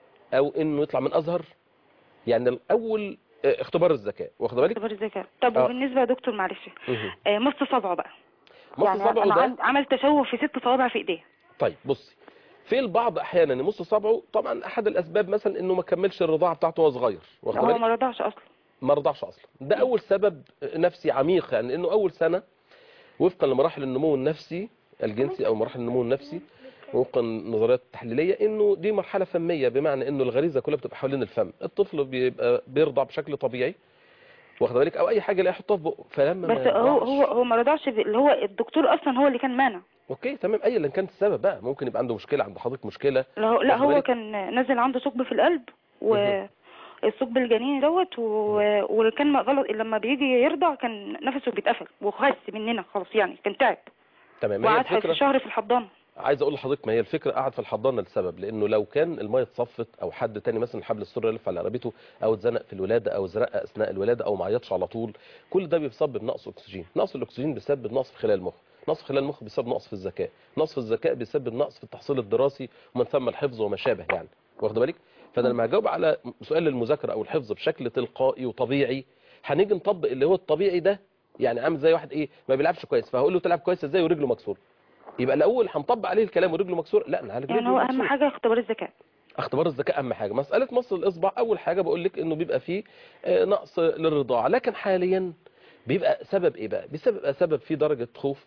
او انه يطلع من ازهر يعني الاول آه، اختبار الذكاء واخد بالك اختبار الذكاء طب آه. وبالنسبه يا دكتور معلش مهم. آه، مص صبعه بقى مص يعني صبعه انا ده عن- عمل تشوه في ست صوابع في ايديه طيب بصي في البعض احيانا يمص صبعه طبعا احد الاسباب مثلا انه ما كملش الرضاعه بتاعته وهو صغير واخد هو بالك ما رضعش اصلا ما رضعش اصلا ده اول سبب نفسي عميق يعني انه اول سنه وفقا لمراحل النمو النفسي الجنسي او مراحل النمو النفسي وفقا للنظريات التحليليه انه دي مرحله فميه بمعنى انه الغريزه كلها بتبقى حوالين الفم الطفل بيبقى بيرضع بشكل طبيعي واخد بالك او اي حاجه اللي يحطها في بقه فلما بس ما هو يرضعش- هو هو ما رضعش ب- اللي هو الدكتور اصلا هو اللي كان مانع اوكي تمام اي اللي كان السبب بقى ممكن يبقى عنده مشكله عند حضرتك مشكله لا هو, لا واخد هو بالك؟ كان نازل عنده ثقب في القلب مهم. والثقب الجنيني دوت و- وكان ما غلط لما بيجي يرضع كان نفسه بيتقفل وخس مننا خلاص يعني كان تعب تمام ما هي وقعد في الفكره شهر في الحضانه عايز اقول لحضرتك ما هي الفكره قعد في الحضانه لسبب لانه لو كان الميه اتصفت او حد تاني مثلا حبل السر يلف على رقبته او اتزنق في الولاده او اتزنق اثناء الولاده او ما عيطش على طول كل ده بيسبب نقص اكسجين نقص الاكسجين بيسبب نقص في خلايا المخ نقص في خلايا المخ بيسبب نقص في الذكاء نقص في الذكاء بيسبب نقص في التحصيل الدراسي ومن ثم الحفظ وما شابه يعني واخد بالك فانا لما هجاوب على سؤال المذاكره او الحفظ بشكل تلقائي وطبيعي هنيجي نطبق اللي هو الطبيعي ده يعني عامل زي واحد ايه ما بيلعبش كويس فهقول له تلعب كويس ازاي ورجله مكسوره يبقى الاول هنطبق عليه الكلام ورجله مكسوره لا نعالج يعني رجله هو اهم مكسورة. حاجه اختبار الذكاء اختبار الذكاء اهم حاجه مساله مص الاصبع اول حاجه بقول لك انه بيبقى فيه آه، نقص للرضاعه لكن حاليا بيبقى سبب ايه بقى بيبقى سبب فيه درجه خوف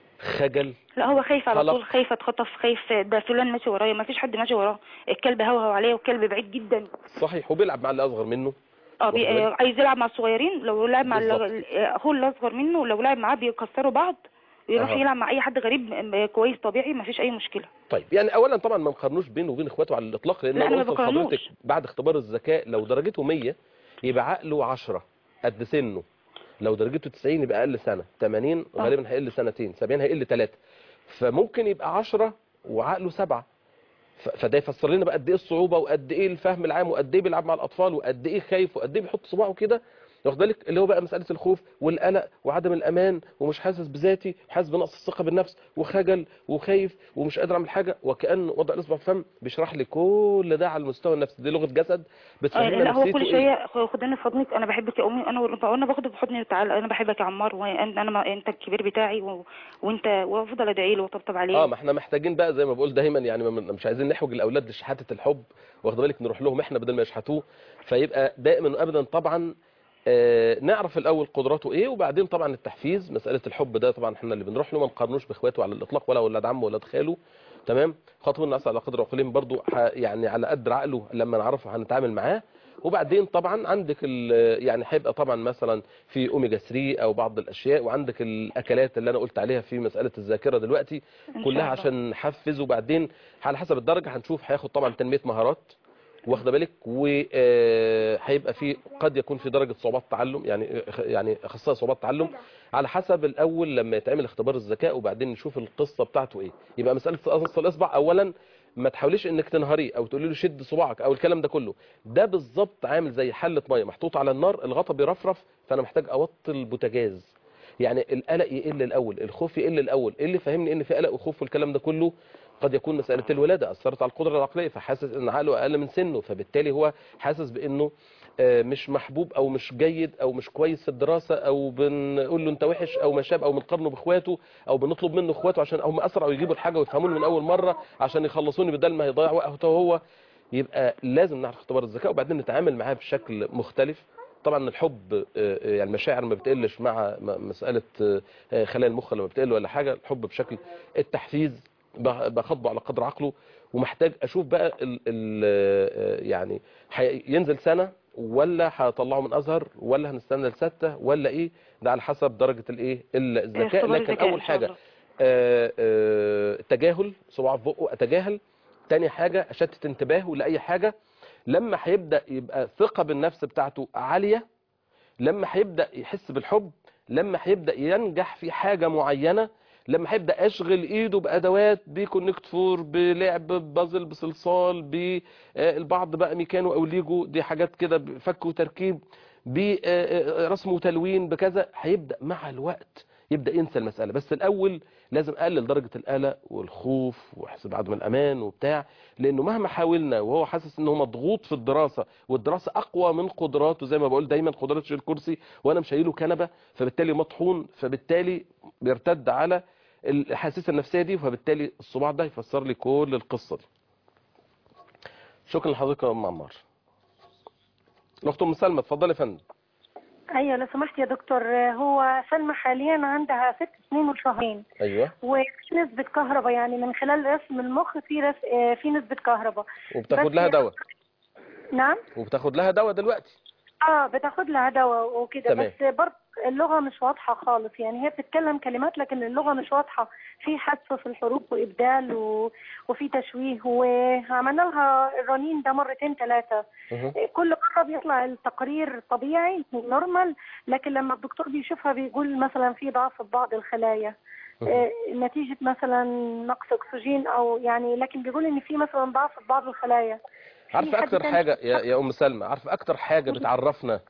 خجل لا هو خايف على خلاص. طول خايف اتخطف خايف ده فلان ماشي ورايا ما فيش حد ماشي وراه الكلب هوهو عليه والكلب بعيد جدا صحيح وبيلعب مع اللي اصغر منه اه بي... واخد بالك؟ آه، عايز يلعب مع الصغيرين لو لعب مع ال- بالظبط. ال- اخوه اللي اصغر منه لو لعب معاه بيكسروا بعض يروح أها. يلعب مع اي حد غريب م- كويس طبيعي ما فيش اي مشكله طيب يعني اولا طبعا ما نقارنوش بينه وبين اخواته على الاطلاق لان لا، أنا ما قلت بقارنوش. لحضرتك بعد اختبار الذكاء لو درجته 100 يبقى عقله 10 قد سنه لو درجته 90 يبقى اقل سنه 80 آه. غالبا هيقل سنتين 70 هيقل 3 فممكن يبقى 10 وعقله 7 ف- فده يفسر لنا بقى قد ايه الصعوبه وقد ايه الفهم العام وقد ايه بيلعب مع الاطفال وقد ايه خايف وقد ايه بيحط صباعه كده واخد بالك اللي هو بقى مساله الخوف والقلق وعدم الامان ومش حاسس بذاتي حاسس بنقص الثقه بالنفس وخجل وخايف ومش قادر اعمل حاجه وكان وضع الاصبع في الفم بيشرح لي كل ده على المستوى النفسي دي لغه جسد آه بتفهمنا لا هو نفسيته كل ايه شويه خ- خدني في حضنك انا بحبك يا امي انا وانا باخده في حضني تعالى انا بحبك يا عمار وانا انا ما- انت الكبير بتاعي و... وانت وافضل ادعي له واطبطب عليه اه ما احنا محتاجين بقى زي ما بقول دايما يعني ما- مش عايزين نحوج الاولاد لشحاته الحب واخد بالك نروح لهم احنا بدل ما يشحتوه فيبقى دائما وابدا طبعا آه نعرف الاول قدراته ايه وبعدين طبعا التحفيز مساله الحب ده طبعا احنا اللي بنروح له ما نقارنوش باخواته على الاطلاق ولا ولاد عمه ولا خاله تمام خاطب الناس على قدر عقولهم برضو ح- يعني على قدر عقله لما نعرفه هنتعامل معاه وبعدين طبعا عندك ال- يعني هيبقى طبعا مثلا في اوميجا 3 او بعض الاشياء وعندك الاكلات اللي انا قلت عليها في مساله الذاكره دلوقتي إن كلها شاء الله. عشان نحفز وبعدين على حسب الدرجه هنشوف هياخد طبعا تنميه مهارات واخده بالك وهيبقى في قد يكون في درجه صعوبات تعلم يعني يعني اخصائي صعوبات تعلم على حسب الاول لما يتعمل اختبار الذكاء وبعدين نشوف القصه بتاعته ايه يبقى مساله قص الاصبع اولا ما تحاوليش انك تنهاريه او تقولي له شد صباعك او الكلام ده كله ده بالظبط عامل زي حله ميه محطوطه على النار الغطا بيرفرف فانا محتاج اوطي البوتاجاز يعني القلق يقل الاول الخوف يقل الاول ايه اللي فهمني ان في قلق وخوف والكلام ده كله قد يكون مساله الولاده اثرت على القدره العقليه فحاسس ان عقله اقل من سنه فبالتالي هو حاسس بانه آه، مش محبوب او مش جيد او مش كويس في الدراسه او بنقول له انت وحش او ما شاب او بنقارنه باخواته او بنطلب منه اخواته عشان هم اسرع ويجيبوا الحاجه ويفهموني من اول مره عشان يخلصوني بدل ما هيضيع وقته هو يبقى لازم نعرف اختبار الذكاء وبعدين نتعامل معاه بشكل مختلف طبعا الحب آه، آه، يعني المشاعر ما بتقلش مع م- مساله آه، آه، خلايا المخ لما بتقل ولا حاجه الحب بشكل التحفيز بخ- بخاطبه على قدر عقله ومحتاج اشوف بقى ال ال آه، يعني حي- ينزل سنه ولا هطلعه من ازهر ولا هنستنى لسته ولا ايه ده على حسب درجه الايه الذكاء اختبار لكن الذكاء إن اول شاء حاجه الله. آه، آه، تجاهل صباع في بقه اتجاهل تاني حاجه اشتت انتباهه لاي حاجه لما هيبدا يبقى الثقه بالنفس بتاعته عاليه لما هيبدا يحس بالحب لما هيبدا ينجح في حاجه معينه لما هيبدا اشغل ايده بادوات بكونكت فور بلعب بازل بصلصال بالبعض بقى ميكانو او ليجو دي حاجات كده فك وتركيب برسم وتلوين بكذا هيبدا مع الوقت يبدا ينسى المساله بس الاول لازم اقلل درجه القلق والخوف واحسب عدم الامان وبتاع لانه مهما حاولنا وهو حاسس ان هو مضغوط في الدراسه والدراسه اقوى من قدراته زي ما بقول دايما قدراته تشيل الكرسي وانا مشايله كنبه فبالتالي مطحون فبالتالي بيرتد على الحاساسيه النفسيه دي فبالتالي الصباع ده يفسر لي كل القصه دي شكرا لحضرتك يا ام عمار الاخت ام سلمى اتفضلي يا فندم ايوه لو سمحت يا دكتور هو سلمى حاليا عندها ست سنين وشهرين ايوه وفي نسبة كهرباء يعني من خلال رسم المخ في رس... آه، في نسبة كهرباء وبتاخد بس لها هي- دواء نعم وبتاخد لها دواء دلوقتي اه بتاخد لها دواء وكده تمام. بس برضه اللغة مش واضحة خالص يعني هي بتتكلم كلمات لكن اللغة مش واضحة في حذف في الحروف وإبدال و... وفي تشويه وعملنا لها الرنين ده مرتين ثلاثة مه. كل مرة بيطلع التقرير طبيعي نورمال لكن لما الدكتور بيشوفها بيقول مثلا في ضعف في بعض الخلايا مه. آه، نتيجة مثلا نقص أكسجين أو يعني لكن بيقول إن في مثلا ضعف في بعض الخلايا عارفه حد اكتر تاني- حاجه يا, يا ام سلمى عارفه اكتر حاجه بتعرفنا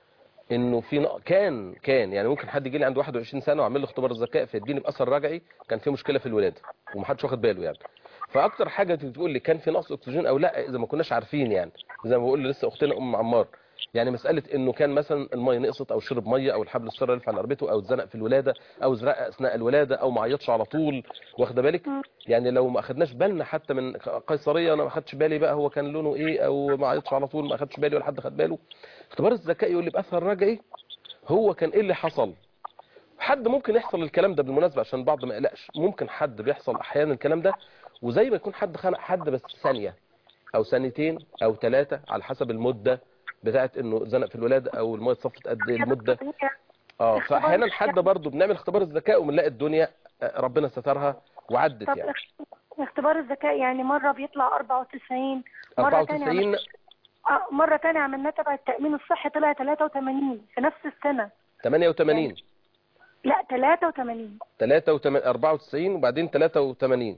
انه في نق- كان كان يعني ممكن حد يجي لي عنده 21 سنه واعمل له اختبار الذكاء فيديني باثر رجعي كان في مشكله في الولاده ومحدش واخد باله يعني فاكتر حاجه انت بتقول لي كان في نقص اكسجين او لا اذا ما كناش عارفين يعني زي ما بقول لسه اختنا ام عمار يعني مساله انه كان مثلا الميه نقصت او شرب ميه او الحبل السري رفع على رقبته او اتزنق في الولاده او زرق اثناء الولاده او ما عيطش على طول واخده بالك يعني لو ما اخدناش بالنا حتى من قيصريه انا ما اخدتش بالي بقى هو كان لونه ايه او ما عيطش على طول ما اخدش بالي ولا حد خد باله اختبار الذكاء يقول لي باثر رجعي هو كان ايه اللي حصل حد ممكن يحصل الكلام ده بالمناسبه عشان البعض ما يقلقش ممكن حد بيحصل احيانا الكلام ده وزي ما يكون حد خنق حد بس ثانيه او ثانيتين او ثلاثه على حسب المده بتاعت انه زنق في الولاده او الميه اتصفت قد ايه المده اه اختبار فاحيانا الذكاء. حد برضه بنعمل اختبار الذكاء وبنلاقي الدنيا آه، ربنا سترها وعدت طب يعني اخ- اختبار الذكاء يعني مرة بيطلع 94 مرة تانية 94 عمل- آه، مرة تانية عملناه تبع التأمين الصحي طلع 83 في نفس السنة 88 لا 83 83 94 وبعدين 83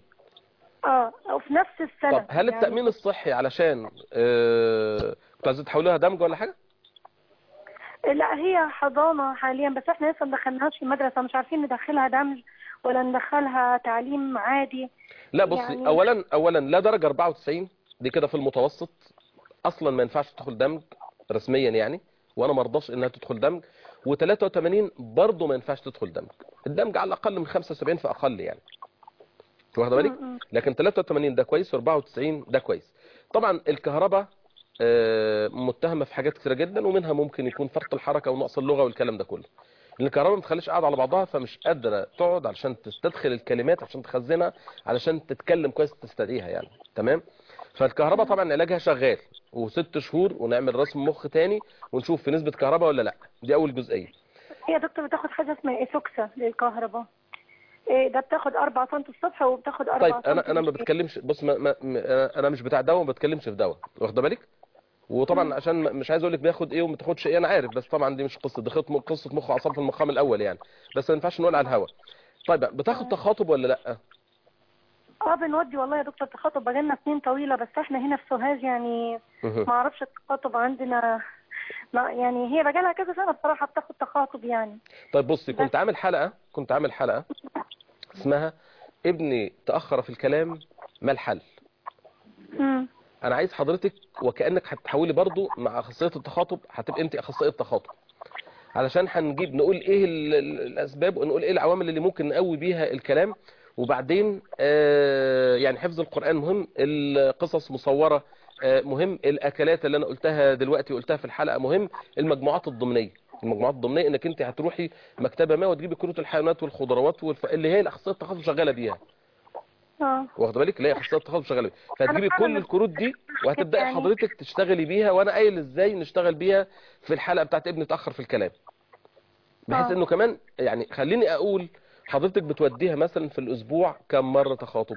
اه وفي نفس السنة طب هل يعني التأمين الصحي علشان آه، كنتوا عايزين تحولوها دمج ولا حاجة؟ لا هي حضانة حاليا بس احنا لسه ما دخلناهاش في المدرسة مش عارفين ندخلها دمج ولا ندخلها تعليم عادي لا بصي يعني- اولا اولا لا درجة 94 دي كده في المتوسط اصلا ما ينفعش تدخل دمج رسميا يعني وانا ما ارضاش انها تدخل دمج و83 برضه ما ينفعش تدخل دمج الدمج على الاقل من 75 فاقل يعني واخده بالك م- م. لكن 83 ده كويس و94 ده كويس طبعا الكهرباء آه، متهمه في حاجات كتيره جدا ومنها ممكن يكون فرط الحركه ونقص اللغه والكلام ده كله لان الكهرباء ما بتخليش قاعده على بعضها فمش قادره تقعد علشان تستدخل الكلمات عشان تخزنها علشان تتكلم كويس تستدعيها يعني تمام فالكهرباء طبعا علاجها شغال وست شهور ونعمل رسم مخ تاني ونشوف في نسبه كهرباء ولا لا دي اول جزئيه هي دكتور بتاخد حاجة اسمها ايسوكسا للكهرباء إيه ده بتاخد 4 سم الصبح وبتاخد 4 طيب سم انا انا ما بالليل. بتكلمش بص ما ما ما- انا مش بتاع دواء ما بتكلمش في دواء واخده بالك وطبعا عشان ما- مش عايز اقول لك بياخد ايه وما تاخدش ايه انا عارف بس طبعا دي مش قصه دي خط- قصه مخ واعصاب في المقام الاول يعني بس ما ينفعش نقول على الهوا طيب بتاخد تخاطب ولا لا اه بنودي والله يا دكتور تخاطب بقالنا سنين طويلة بس احنا هنا في سوهاج يعني مهم. ما اعرفش التخاطب عندنا ما يعني هي بقالها كذا سنة بصراحة بتاخد تخاطب يعني طيب بصي كنت بس- عامل حلقه كنت عامل حلقه اسمها ابني تاخر في الكلام ما الحل امم انا عايز حضرتك وكانك هتحولي برضو مع اخصائيه التخاطب هتبقى انت اخصائيه تخاطب علشان هنجيب نقول ايه ال- ال- الاسباب ونقول ايه العوامل اللي ممكن نقوي بيها الكلام وبعدين آه يعني حفظ القران مهم القصص مصوره آه مهم الاكلات اللي انا قلتها دلوقتي قلتها في الحلقه مهم المجموعات الضمنيه المجموعات الضمنيه انك انت هتروحي مكتبه ما وتجيبي كروت الحيوانات والخضروات والف... اللي هي الاخصائيه التخاطب شغاله بيها اه واخد بالك اللي هي اخصائيه التخاطب شغاله بيها فهتجيبي أنا كل فعلاً الكروت دي وهتبداي يعني- حضرتك تشتغلي بيها وانا قايل ازاي نشتغل بيها في الحلقه بتاعت ابني اتاخر في الكلام بحيث آه. انه كمان يعني خليني اقول حضرتك بتوديها مثلا في الاسبوع كم مره تخاطب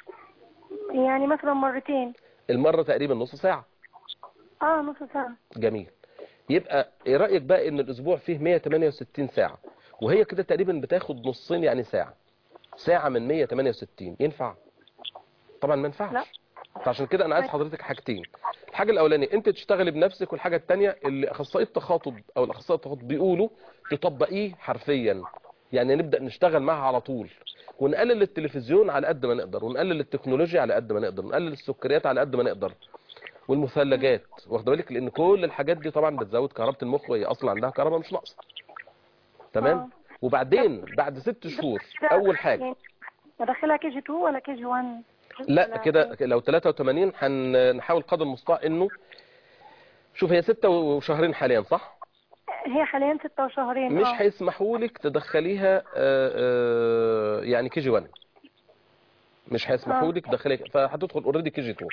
يعني مثلا مرتين المره تقريبا نص ساعه اه نص ساعة جميل يبقى ايه رايك بقى ان الاسبوع فيه 168 ساعه وهي كده تقريبا بتاخد نصين يعني ساعه ساعة من 168 ينفع طبعا ما لا. ينفعش فعشان كده انا عايز حضرتك حاجتين الحاجة الاولانية انت تشتغلي بنفسك والحاجة التانية اللي اخصائي التخاطب او الاخصائي التخاطب بيقولوا تطبقيه حرفيا يعني نبدأ نشتغل معها على طول ونقلل التلفزيون على قد ما نقدر ونقلل التكنولوجيا على قد ما نقدر ونقلل السكريات على قد ما نقدر والمثلجات واخد بالك لان كل الحاجات دي طبعا بتزود كهربة المخ وهي اصلا عندها كهرباء مش ناقصه تمام آه. وبعدين بعد ست شهور اول حاجة يعني ادخلها كي جي 2 ولا كي جي 1 لا ولا كده لو 83 هنحاول قدر المستطاع انه شوف هي ستة وشهرين حاليا صح هي حاليا ستة وشهرين مش آه. هيسمحوا لك تدخليها آه، آه، يعني كي جي 1 مش هيسمحوا آه. لك تدخليها فهتدخل اوريدي كي جي 2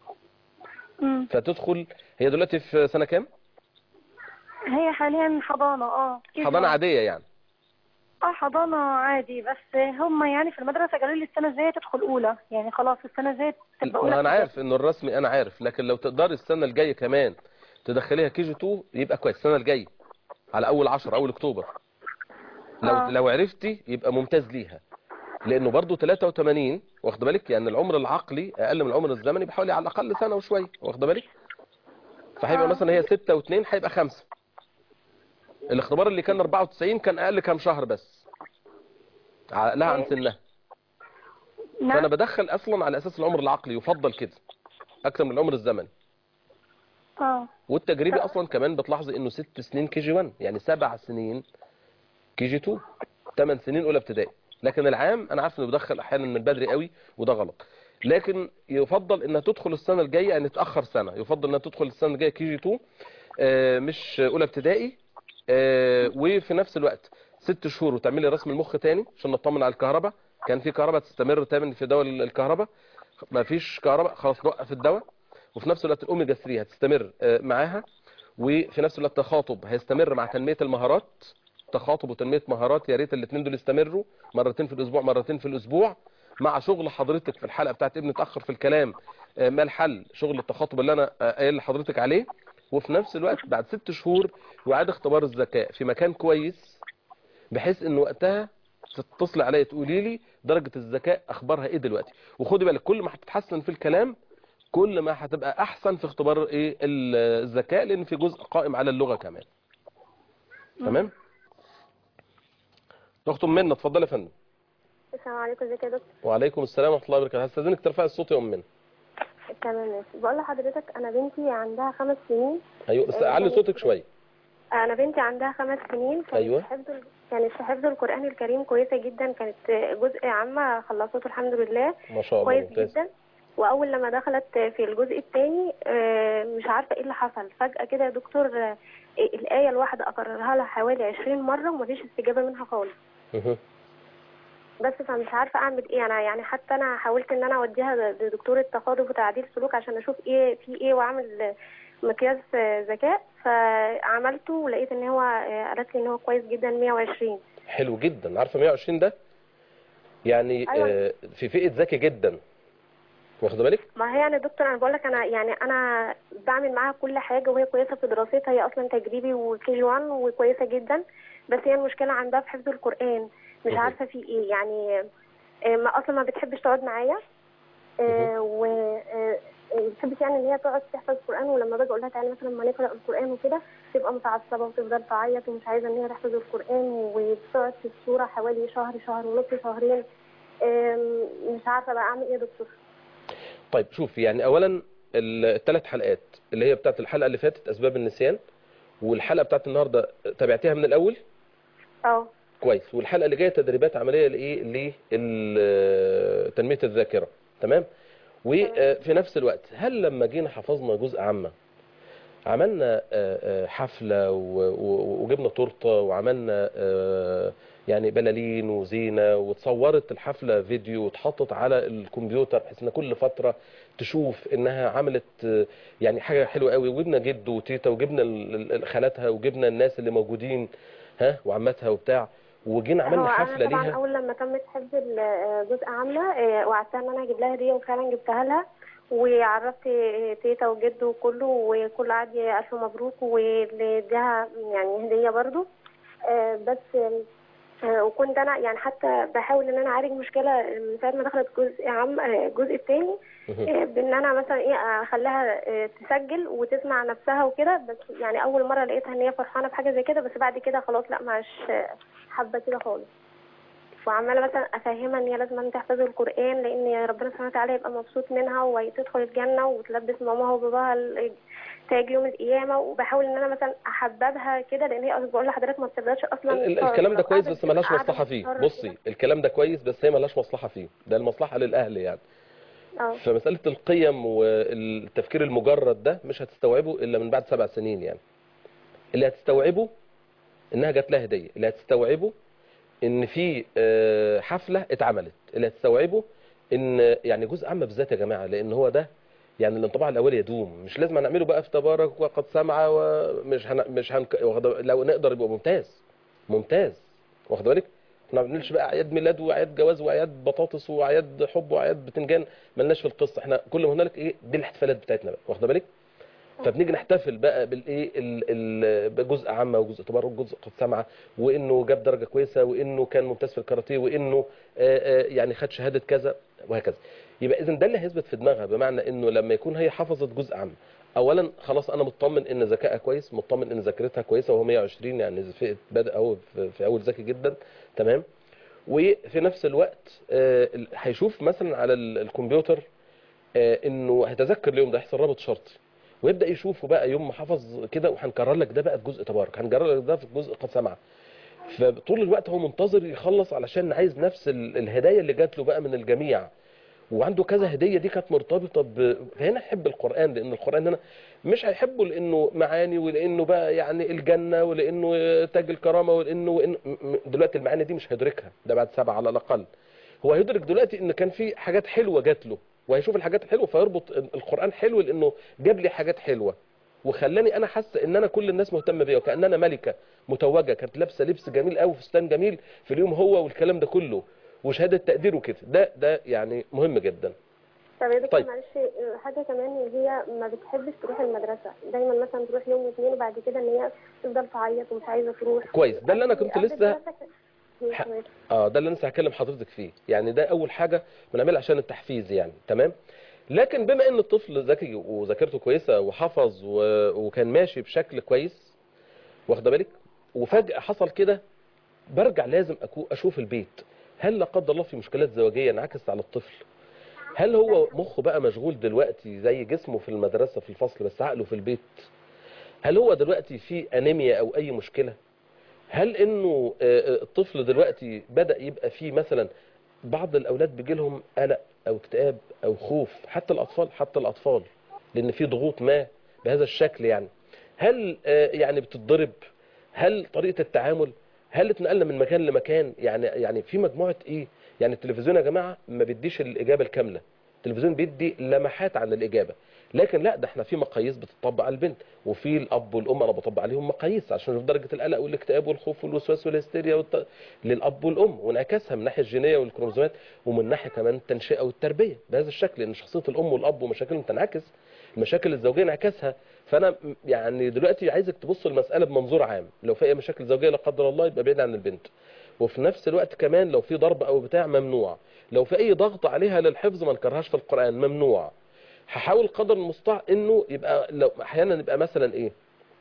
مم. فتدخل هي دلوقتي في سنة كام هي حاليا حضانة اه كي جي حضانة 1. عادية يعني اه حضانة عادي بس هم يعني في المدرسة قالوا لي السنة الجاية تدخل أولى يعني خلاص السنة الجاية تبقى أولى ما انا ابتدائي. عارف انه الرسمي انا عارف لكن لو تقدري السنة الجاية كمان تدخليها كي جي 2 يبقى كويس السنة الجاية على اول 10 اول اكتوبر لو آه. لو عرفتي يبقى ممتاز ليها لانه برضه 83 واخد بالك يعني العمر العقلي اقل من العمر الزمني بحوالي على الاقل سنه وشويه واخد بالك فهيبقى آه. مثلا هي 6 و2 هيبقى 5 الاختبار اللي كان 94 كان اقل كام شهر بس ع- لها عن سنها فانا نعم بدخل اصلا على اساس العمر العقلي يفضل كده اكتر من العمر الزمني اه والتجريبي اصلا كمان بتلاحظي انه ست سنين كي جي 1 يعني سبع سنين كي جي 2 ثمان سنين اولى ابتدائي لكن العام انا عارف انه بدخل احيانا من بدري قوي وده غلط لكن يفضل انها تدخل السنه الجايه يعني تاخر سنه يفضل انها تدخل السنه الجايه كي جي 2 آه، مش اولى ابتدائي آه، وفي نفس الوقت ست شهور وتعملي رسم المخ تاني عشان نطمن على الكهرباء كان في كهرباء تستمر تاني في دواء الكهرباء ما فيش كهرباء خلاص نوقف الدواء وفي نفس الوقت الاوميجا 3 هتستمر آه، معاها وفي نفس الوقت تخاطب هيستمر مع تنمية المهارات تخاطب وتنمية مهارات يا ريت الاثنين دول يستمروا مرتين في الاسبوع مرتين في الاسبوع مع شغل حضرتك في الحلقة بتاعت ابن اتأخر في الكلام آه، ما الحل شغل التخاطب اللي انا آه، قايل لحضرتك عليه وفي نفس الوقت بعد ست شهور وعاد اختبار الذكاء في مكان كويس بحيث ان وقتها تتصل عليا تقولي لي درجة الذكاء اخبارها ايه دلوقتي وخدي بالك كل ما هتتحسن في الكلام كل ما هتبقى احسن في اختبار ايه الذكاء لان في جزء قائم على اللغة كمان تمام دكتور منى اتفضلي يا فندم السلام عليكم ازيك يا دكتور وعليكم السلام ورحمه الله وبركاته هستاذنك ترفعي الصوت يا ام منى تمام ماشي بقول لحضرتك انا بنتي عندها خمس سنين ايوه بس علي صوتك شويه انا بنتي عندها خمس سنين كانت أيوة. في حفظ ال- كانت في حفظ القران الكريم كويسه جدا كانت جزء عامه خلصته الحمد لله ما شاء الله كويس ممتاز جدا واول لما دخلت في الجزء الثاني مش عارفه ايه اللي حصل فجاه كده يا دكتور آه، الايه الواحده اكررها لها حوالي 20 مره ومفيش استجابه منها خالص مه. بس فمش عارفه اعمل ايه انا يعني حتى انا حاولت ان انا اوديها لدكتور التخاطب وتعديل سلوك عشان اشوف ايه في ايه واعمل مقياس ذكاء فعملته ولقيت ان هو قالت لي ان هو كويس جدا 120 حلو جدا عارفه 120 ده يعني أيوة. آه، في فئه ذكي جدا واخده بالك ما هي يعني يا دكتور انا بقول لك انا يعني انا بعمل معاها كل حاجه وهي كويسه في دراستها هي اصلا تجريبي وكي جي 1 وكويسه جدا بس هي المشكله عندها في حفظ القران مش مهم. عارفه في ايه يعني آه، ما اصلا ما بتحبش تقعد معايا آه، و آه، آه، بتحبش يعني ان هي تقعد تحفظ القران ولما باجي اقول لها تعالي مثلا ما نقرا القران وكده تبقى متعصبه وتفضل تعيط ومش عايزه ان هي تحفظ القران وبتقعد في الصوره حوالي شهر شهر ونص شهرين آم، مش عارفه بقى اعمل ايه يا دكتور طيب شوف يعني اولا الثلاث حلقات اللي هي بتاعت الحلقه اللي فاتت اسباب النسيان والحلقه بتاعت النهارده تابعتيها من الاول اه كويس والحلقه اللي جايه تدريبات عمليه لايه لتنميه الذاكره تمام وفي نفس الوقت هل لما جينا حفظنا جزء عامه عملنا آه، آه، حفله و- و- وجبنا تورته وعملنا آه، يعني بلالين وزينه وتصورت الحفله فيديو واتحطت على الكمبيوتر بحيث ان كل فتره تشوف انها عملت آه، يعني حاجه حلوه قوي وجبنا جد وتيتا وجبنا ال- ال- خالاتها وجبنا الناس اللي موجودين ها وعماتها وبتاع وجينا هو عملنا انا حفله طبعا ليها اول لما تمت حفظ الجزء عامله آه، وعدتها ان انا هجيب لها هديه وفعلا جبتها لها وعرفت آه، تيتا وجد وكله وكل قعد ي- الف مبروك واللي اداها يعني هديه برضو آه، بس آم، آه، وكنت انا يعني حتى بحاول ان انا اعالج مشكله من ساعه ما دخلت جزء عام آه، الجزء الثاني بان انا مثلا ايه اخليها آه، تسجل وتسمع نفسها وكده بس يعني اول مره لقيتها ان هي فرحانه بحاجه زي كده بس بعد كده خلاص لا مش آه، حابه كده خالص وعماله مثلا افهمها ان هي لازم تحفظ القران لان ربنا سبحانه وتعالى يبقى مبسوط منها وتدخل الجنه وتلبس ماماها وباباها ال- تاج يوم القيامه وبحاول ان انا مثلا احببها كده لان هي اصلا بقول لحضرتك ما بتقدرش اصلا ال- ال- الكلام ده لو كويس قعدت بس ملهاش قاعدة مصلحة فيه بتتفرج بصي الكلام ده كويس بس هي ملهاش مصلحة فيه ده المصلحة للأهل يعني كده. اه فمسألة القيم والتفكير المجرد ده مش هتستوعبه إلا من بعد سبع سنين يعني اللي هتستوعبه إنها جات لها هدية اللي هتستوعبه إن في آه، حفلة اتعملت اللي هتستوعبه إن يعني جزء عام بالذات يا جماعة لأن هو ده يعني الانطباع الأولي يدوم مش لازم نعمله بقى في تبارك وقد سمع ومش هن... مش هن... واخد- لو نقدر يبقى ممتاز ممتاز واخد بالك احنا ما بنعملش بقى اعياد ميلاد واعياد جواز واعياد بطاطس واعياد حب واعياد بتنجان ملناش في القصه احنا كل ما هنالك ايه دي الاحتفالات بتاعتنا بقى واخد بالك فبنيجي نحتفل بقى بالايه ال- ال- بجزء عامه وجزء تبارك وجزء قد سمع وانه جاب درجه كويسه وانه كان ممتاز في الكاراتيه وانه آه، آه، يعني خد شهاده كذا وهكذا يبقى اذا ده اللي هيثبت في دماغها بمعنى انه لما يكون هي حفظت جزء عام اولا خلاص انا مطمن ان ذكائها كويس مطمن ان ذاكرتها كويسه وهو 120 يعني في بدا اهو في في اول ذكي جدا تمام وفي نفس الوقت آه، ال- هيشوف مثلا على ال- الكمبيوتر آه، انه هيتذكر اليوم ده هيحصل رابط شرطي ويبدا يشوفه بقى يوم ما حفظ كده وهنكرر لك ده بقى في جزء تبارك هنكرر لك ده في جزء قد سمع فطول الوقت هو منتظر يخلص علشان عايز نفس ال- الهدايا اللي جات له بقى من الجميع وعنده كذا هديه دي كانت مرتبطه ب... فهنا يحب القران لان القران هنا مش هيحبه لانه معاني ولانه بقى يعني الجنه ولانه تاج الكرامه ولانه وإن... م- م- دلوقتي المعاني دي مش هيدركها ده بعد سبعه على الاقل هو هيدرك دلوقتي ان كان في حاجات حلوه جات له وهيشوف الحاجات الحلوه فيربط القران حلو لانه جاب لي حاجات حلوه وخلاني انا حاسه ان انا كل الناس مهتمه بيا وكان انا ملكه متوجه كانت لابسه لبس جميل قوي فستان جميل في اليوم هو والكلام ده كله وشهاده تقديره كده ده ده يعني مهم جدا طب يا دكتور طيب. معلش حاجه كمان ان هي ما بتحبش تروح المدرسه دايما مثلا تروح يوم واثنين وبعد كده ان هي تفضل تعيط ومش عايزه تروح كويس ده اللي انا كنت قبل لسه الدراسة كان- ح- اه ده اللي انا لسه هكلم حضرتك فيه يعني ده اول حاجه بنعملها عشان التحفيز يعني تمام لكن بما ان الطفل ذكي وذاكرته كويسه وحفظ و... وكان ماشي بشكل كويس واخده بالك وفجاه حصل كده برجع لازم أكو اشوف البيت هل لا قدر الله في مشكلات زواجيه انعكست على الطفل هل هو مخه بقى مشغول دلوقتي زي جسمه في المدرسه في الفصل بس عقله في البيت هل هو دلوقتي في انيميا او اي مشكله هل انه آه، آه، الطفل دلوقتي بدا يبقى فيه مثلا بعض الاولاد بيجي لهم قلق او اكتئاب او خوف حتى الاطفال حتى الاطفال لان في ضغوط ما بهذا الشكل يعني هل آه، يعني بتتضرب هل طريقه التعامل هل اتنقلنا من مكان لمكان يعني يعني في مجموعه ايه يعني التلفزيون يا جماعه ما بيديش الاجابه الكامله التلفزيون بيدي لمحات عن الاجابه لكن لا ده احنا في مقاييس بتطبق على البنت وفي الاب والام انا بطبق عليهم مقاييس عشان نشوف درجه القلق والاكتئاب والخوف والوسواس والهستيريا والت... للاب والام ونعكسها من الناحيه الجينيه والكروموسومات ومن ناحيه كمان التنشئه والتربيه بهذا الشكل ان شخصيه الام والاب ومشاكلهم تنعكس المشاكل الزوجيه انعكاسها فانا م- يعني دلوقتي عايزك تبص المساله بمنظور عام لو في اي مشاكل زوجيه لا قدر الله يبقى بعيد عن البنت وفي نفس الوقت كمان لو في ضرب او بتاع ممنوع لو في اي ضغط عليها للحفظ ما نكرهاش في القران ممنوع هحاول قدر المستطاع انه يبقى لو احيانا يبقى مثلا ايه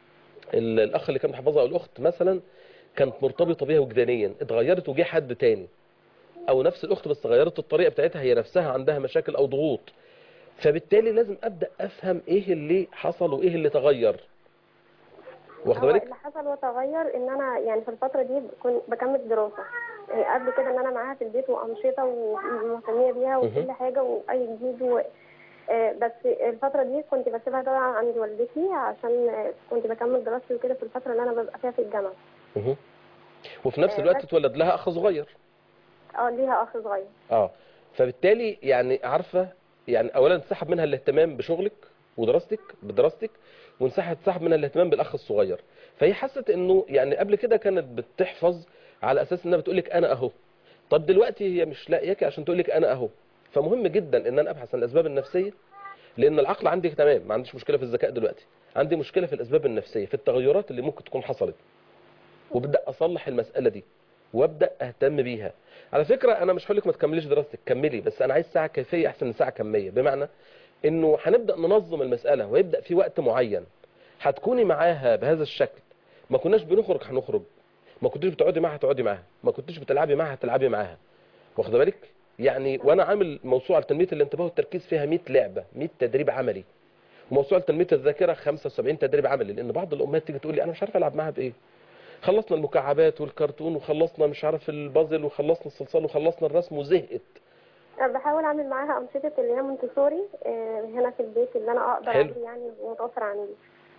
ال- الاخ اللي كان حافظها او الاخت مثلا كانت مرتبطه بيها وجدانيا اتغيرت وجه حد تاني او نفس الاخت بس غيرت الطريقه بتاعتها هي نفسها عندها مشاكل او ضغوط فبالتالي لازم ابدا افهم ايه اللي حصل وايه اللي تغير واخد هو بالك اللي حصل وتغير ان انا يعني في الفتره دي كنت بكمل دراسه إيه قبل كده ان انا معاها في البيت وانشطه ومهتميه بيها وكل مهم. حاجه واي جديد و... آه، بس الفتره دي كنت بسيبها طبعا عند والدتي عشان آه، كنت بكمل دراستي وكده في الفتره اللي انا ببقى فيها في الجامعه مهم. وفي نفس آه، الوقت بس- اتولد لها اخ صغير اه ليها اخ صغير اه فبالتالي يعني عارفه يعني اولا انسحب منها الاهتمام بشغلك ودراستك بدراستك وانسحب انسحب منها الاهتمام بالاخ الصغير فهي حست انه يعني قبل كده كانت بتحفظ على اساس انها بتقول لك انا اهو طب دلوقتي هي مش لاقياكي عشان تقول لك انا اهو فمهم جدا ان انا ابحث عن الاسباب النفسيه لان العقل عندي تمام ما عنديش مشكله في الذكاء دلوقتي عندي مشكله في الاسباب النفسيه في التغيرات اللي ممكن تكون حصلت وببدا اصلح المساله دي وابدا اهتم بيها على فكره انا مش هقول لك ما تكمليش دراستك كملي بس انا عايز ساعه كيفيه احسن من ساعه كميه بمعنى انه هنبدا ننظم المساله ويبدا في وقت معين هتكوني معاها بهذا الشكل ما كناش بنخرج هنخرج ما كنتش بتقعدي معاها هتقعدي معاها ما كنتش بتلعبي معاها هتلعبي معاها واخده بالك يعني وانا عامل موسوعه لتنميه الانتباه والتركيز فيها 100 لعبه 100 تدريب عملي وموسوعه لتنميه الذاكره 75 تدريب عملي لان بعض الامهات تيجي تقول لي انا مش عارف العب معاها بايه خلصنا المكعبات والكرتون وخلصنا مش عارف البازل وخلصنا الصلصال وخلصنا الرسم وزهقت أنا بحاول اعمل معاها انشطه اللي هي مونتسوري آه، هنا في البيت اللي انا اقدر حلو. اعمل يعني متوفر عندي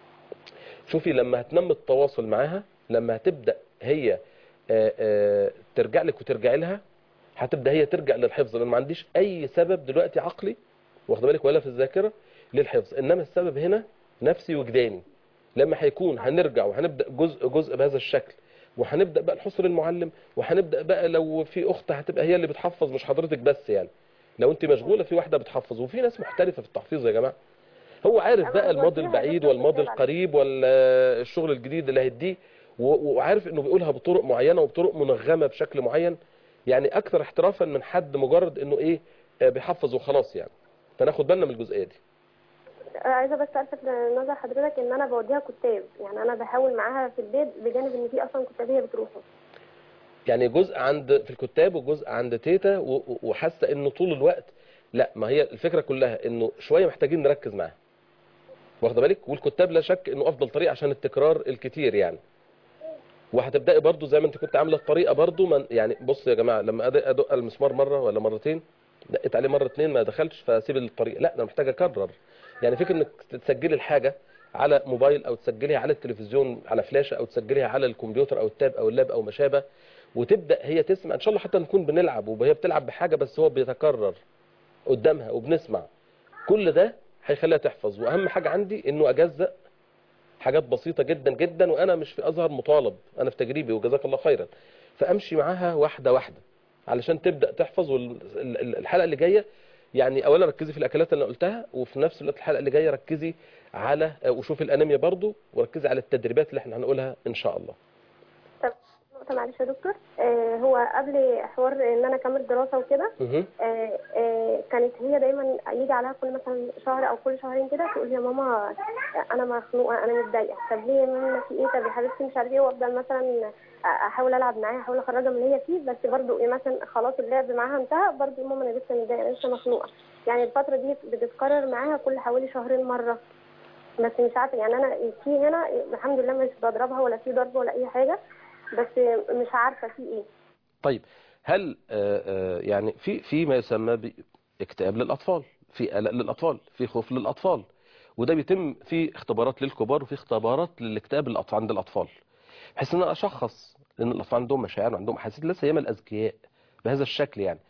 شوفي لما هتنمي التواصل معاها لما هتبدا هي آه، آه، ترجع لك وترجعي لها هتبدا هي ترجع للحفظ لان ما عنديش اي سبب دلوقتي عقلي واخد بالك ولا في الذاكره للحفظ انما السبب هنا نفسي وجداني لما هيكون هنرجع وهنبدا جزء جزء بهذا الشكل وهنبدا بقى الحصر المعلم وهنبدا بقى لو في اخت هتبقى هي اللي بتحفظ مش حضرتك بس يعني لو انت مشغوله في واحده بتحفظ وفي ناس محترفه في التحفيظ يا جماعه هو عارف أنا بقى الماضي بوديها البعيد دكتور والماضي بيتابع. القريب ولا الشغل الجديد اللي هيديه و- وعارف انه بيقولها بطرق معينه وبطرق منغمه بشكل معين يعني اكثر احترافا من حد مجرد انه ايه آه، بيحفظ وخلاص يعني فناخد بالنا من الجزئيه دي آه، عايزه بس الفت نظر حضرتك ان انا بوديها كتاب يعني انا بحاول معاها في البيت بجانب ان في اصلا كتاب هي بتروحه يعني جزء عند في الكتاب وجزء عند تيتا و- و- وحاسه انه طول الوقت لا ما هي الفكره كلها انه شويه محتاجين نركز معاها واخده بالك والكتاب لا شك انه افضل طريقه عشان التكرار الكتير يعني وهتبداي برضو زي ما انت كنت عامله الطريقه برضو من يعني بص يا جماعه لما أد- ادق المسمار مره ولا مرتين دقيت عليه مره اتنين ما دخلش فاسيب الطريقه لا انا محتاج اكرر يعني فكره انك تسجلي الحاجه على موبايل او تسجليها على التلفزيون على فلاشه او تسجليها على الكمبيوتر او التاب او اللاب او ما شابه وتبدا هي تسمع ان شاء الله حتى نكون بنلعب وهي بتلعب بحاجه بس هو بيتكرر قدامها وبنسمع كل ده هيخليها تحفظ واهم حاجه عندي انه اجزأ حاجات بسيطه جدا جدا وانا مش في ازهر مطالب انا في تجريبي وجزاك الله خيرا فامشي معاها واحده واحده علشان تبدا تحفظ والحلقه اللي جايه يعني اولا ركزي في الاكلات اللي انا قلتها وفي نفس الوقت الحلقه اللي جايه ركزي على وشوفي الانيميا برضو وركزي على التدريبات اللي احنا هنقولها ان شاء الله طب نقطه معلش يا دكتور آه هو قبل حوار ان انا اكمل دراسه وكده مهم. آه آه كانت هي دايما يجي عليها كل مثلا شهر او كل شهرين كده تقول لي يا ماما انا مخنوقه انا متضايقه طب ليه يا ماما في ايه طب يا حبيبتي مش عارفه ايه وافضل مثلا احاول العب معاها احاول اخرجها من اللي هي فيه بس برضو ايه مثلا خلاص اللعب معاها انتهى برضو ماما انا لسه متضايقه أنا لسه مخنوقه يعني الفتره دي بتتكرر معاها كل حوالي شهرين مره بس مش عارفه يعني انا في هنا الحمد لله مش بضربها ولا في ضرب ولا اي حاجه بس مش عارفه في ايه طيب هل آه، آه، يعني في في ما يسمى باكتئاب للاطفال في قلق للاطفال في خوف للاطفال وده بيتم في اختبارات للكبار وفي اختبارات للاكتئاب للاطفال عند الاطفال بحيث ان انا اشخص لان الاطفال عندهم مشاعر وعندهم احاسيس لا سيما الاذكياء بهذا الشكل يعني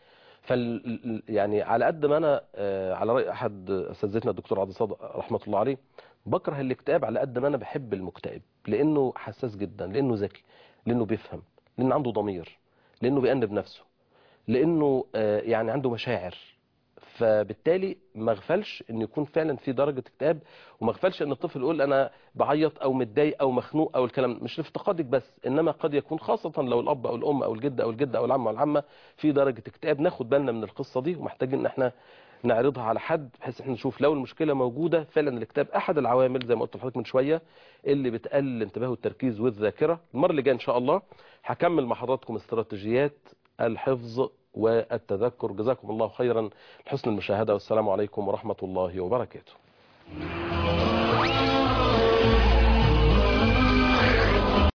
فال يعني على قد ما انا آه، على راي احد اساتذتنا الدكتور عبد الصادق رحمه الله عليه بكره الاكتئاب على قد ما انا بحب المكتئب لانه حساس جدا لانه ذكي لانه بيفهم لانه عنده ضمير لانه بيأنب نفسه لانه آه، يعني عنده مشاعر فبالتالي ما اغفلش ان يكون فعلا في درجه اكتئاب وما اغفلش ان الطفل يقول انا بعيط او متضايق او مخنوق او الكلام مش لافتقادك بس انما قد يكون خاصه لو الاب او الام او الجد او الجده او العم او العمه في درجه اكتئاب ناخد بالنا من القصه دي ومحتاجين ان احنا نعرضها على حد بحيث احنا نشوف لو المشكله موجوده فعلا الاكتئاب احد العوامل زي ما قلت لحضرتك من شويه اللي بتقلل الانتباه والتركيز والذاكره المره اللي جايه ان شاء الله هكمل مع حضراتكم استراتيجيات الحفظ والتذكر جزاكم الله خيرا لحسن المشاهده والسلام عليكم ورحمه الله وبركاته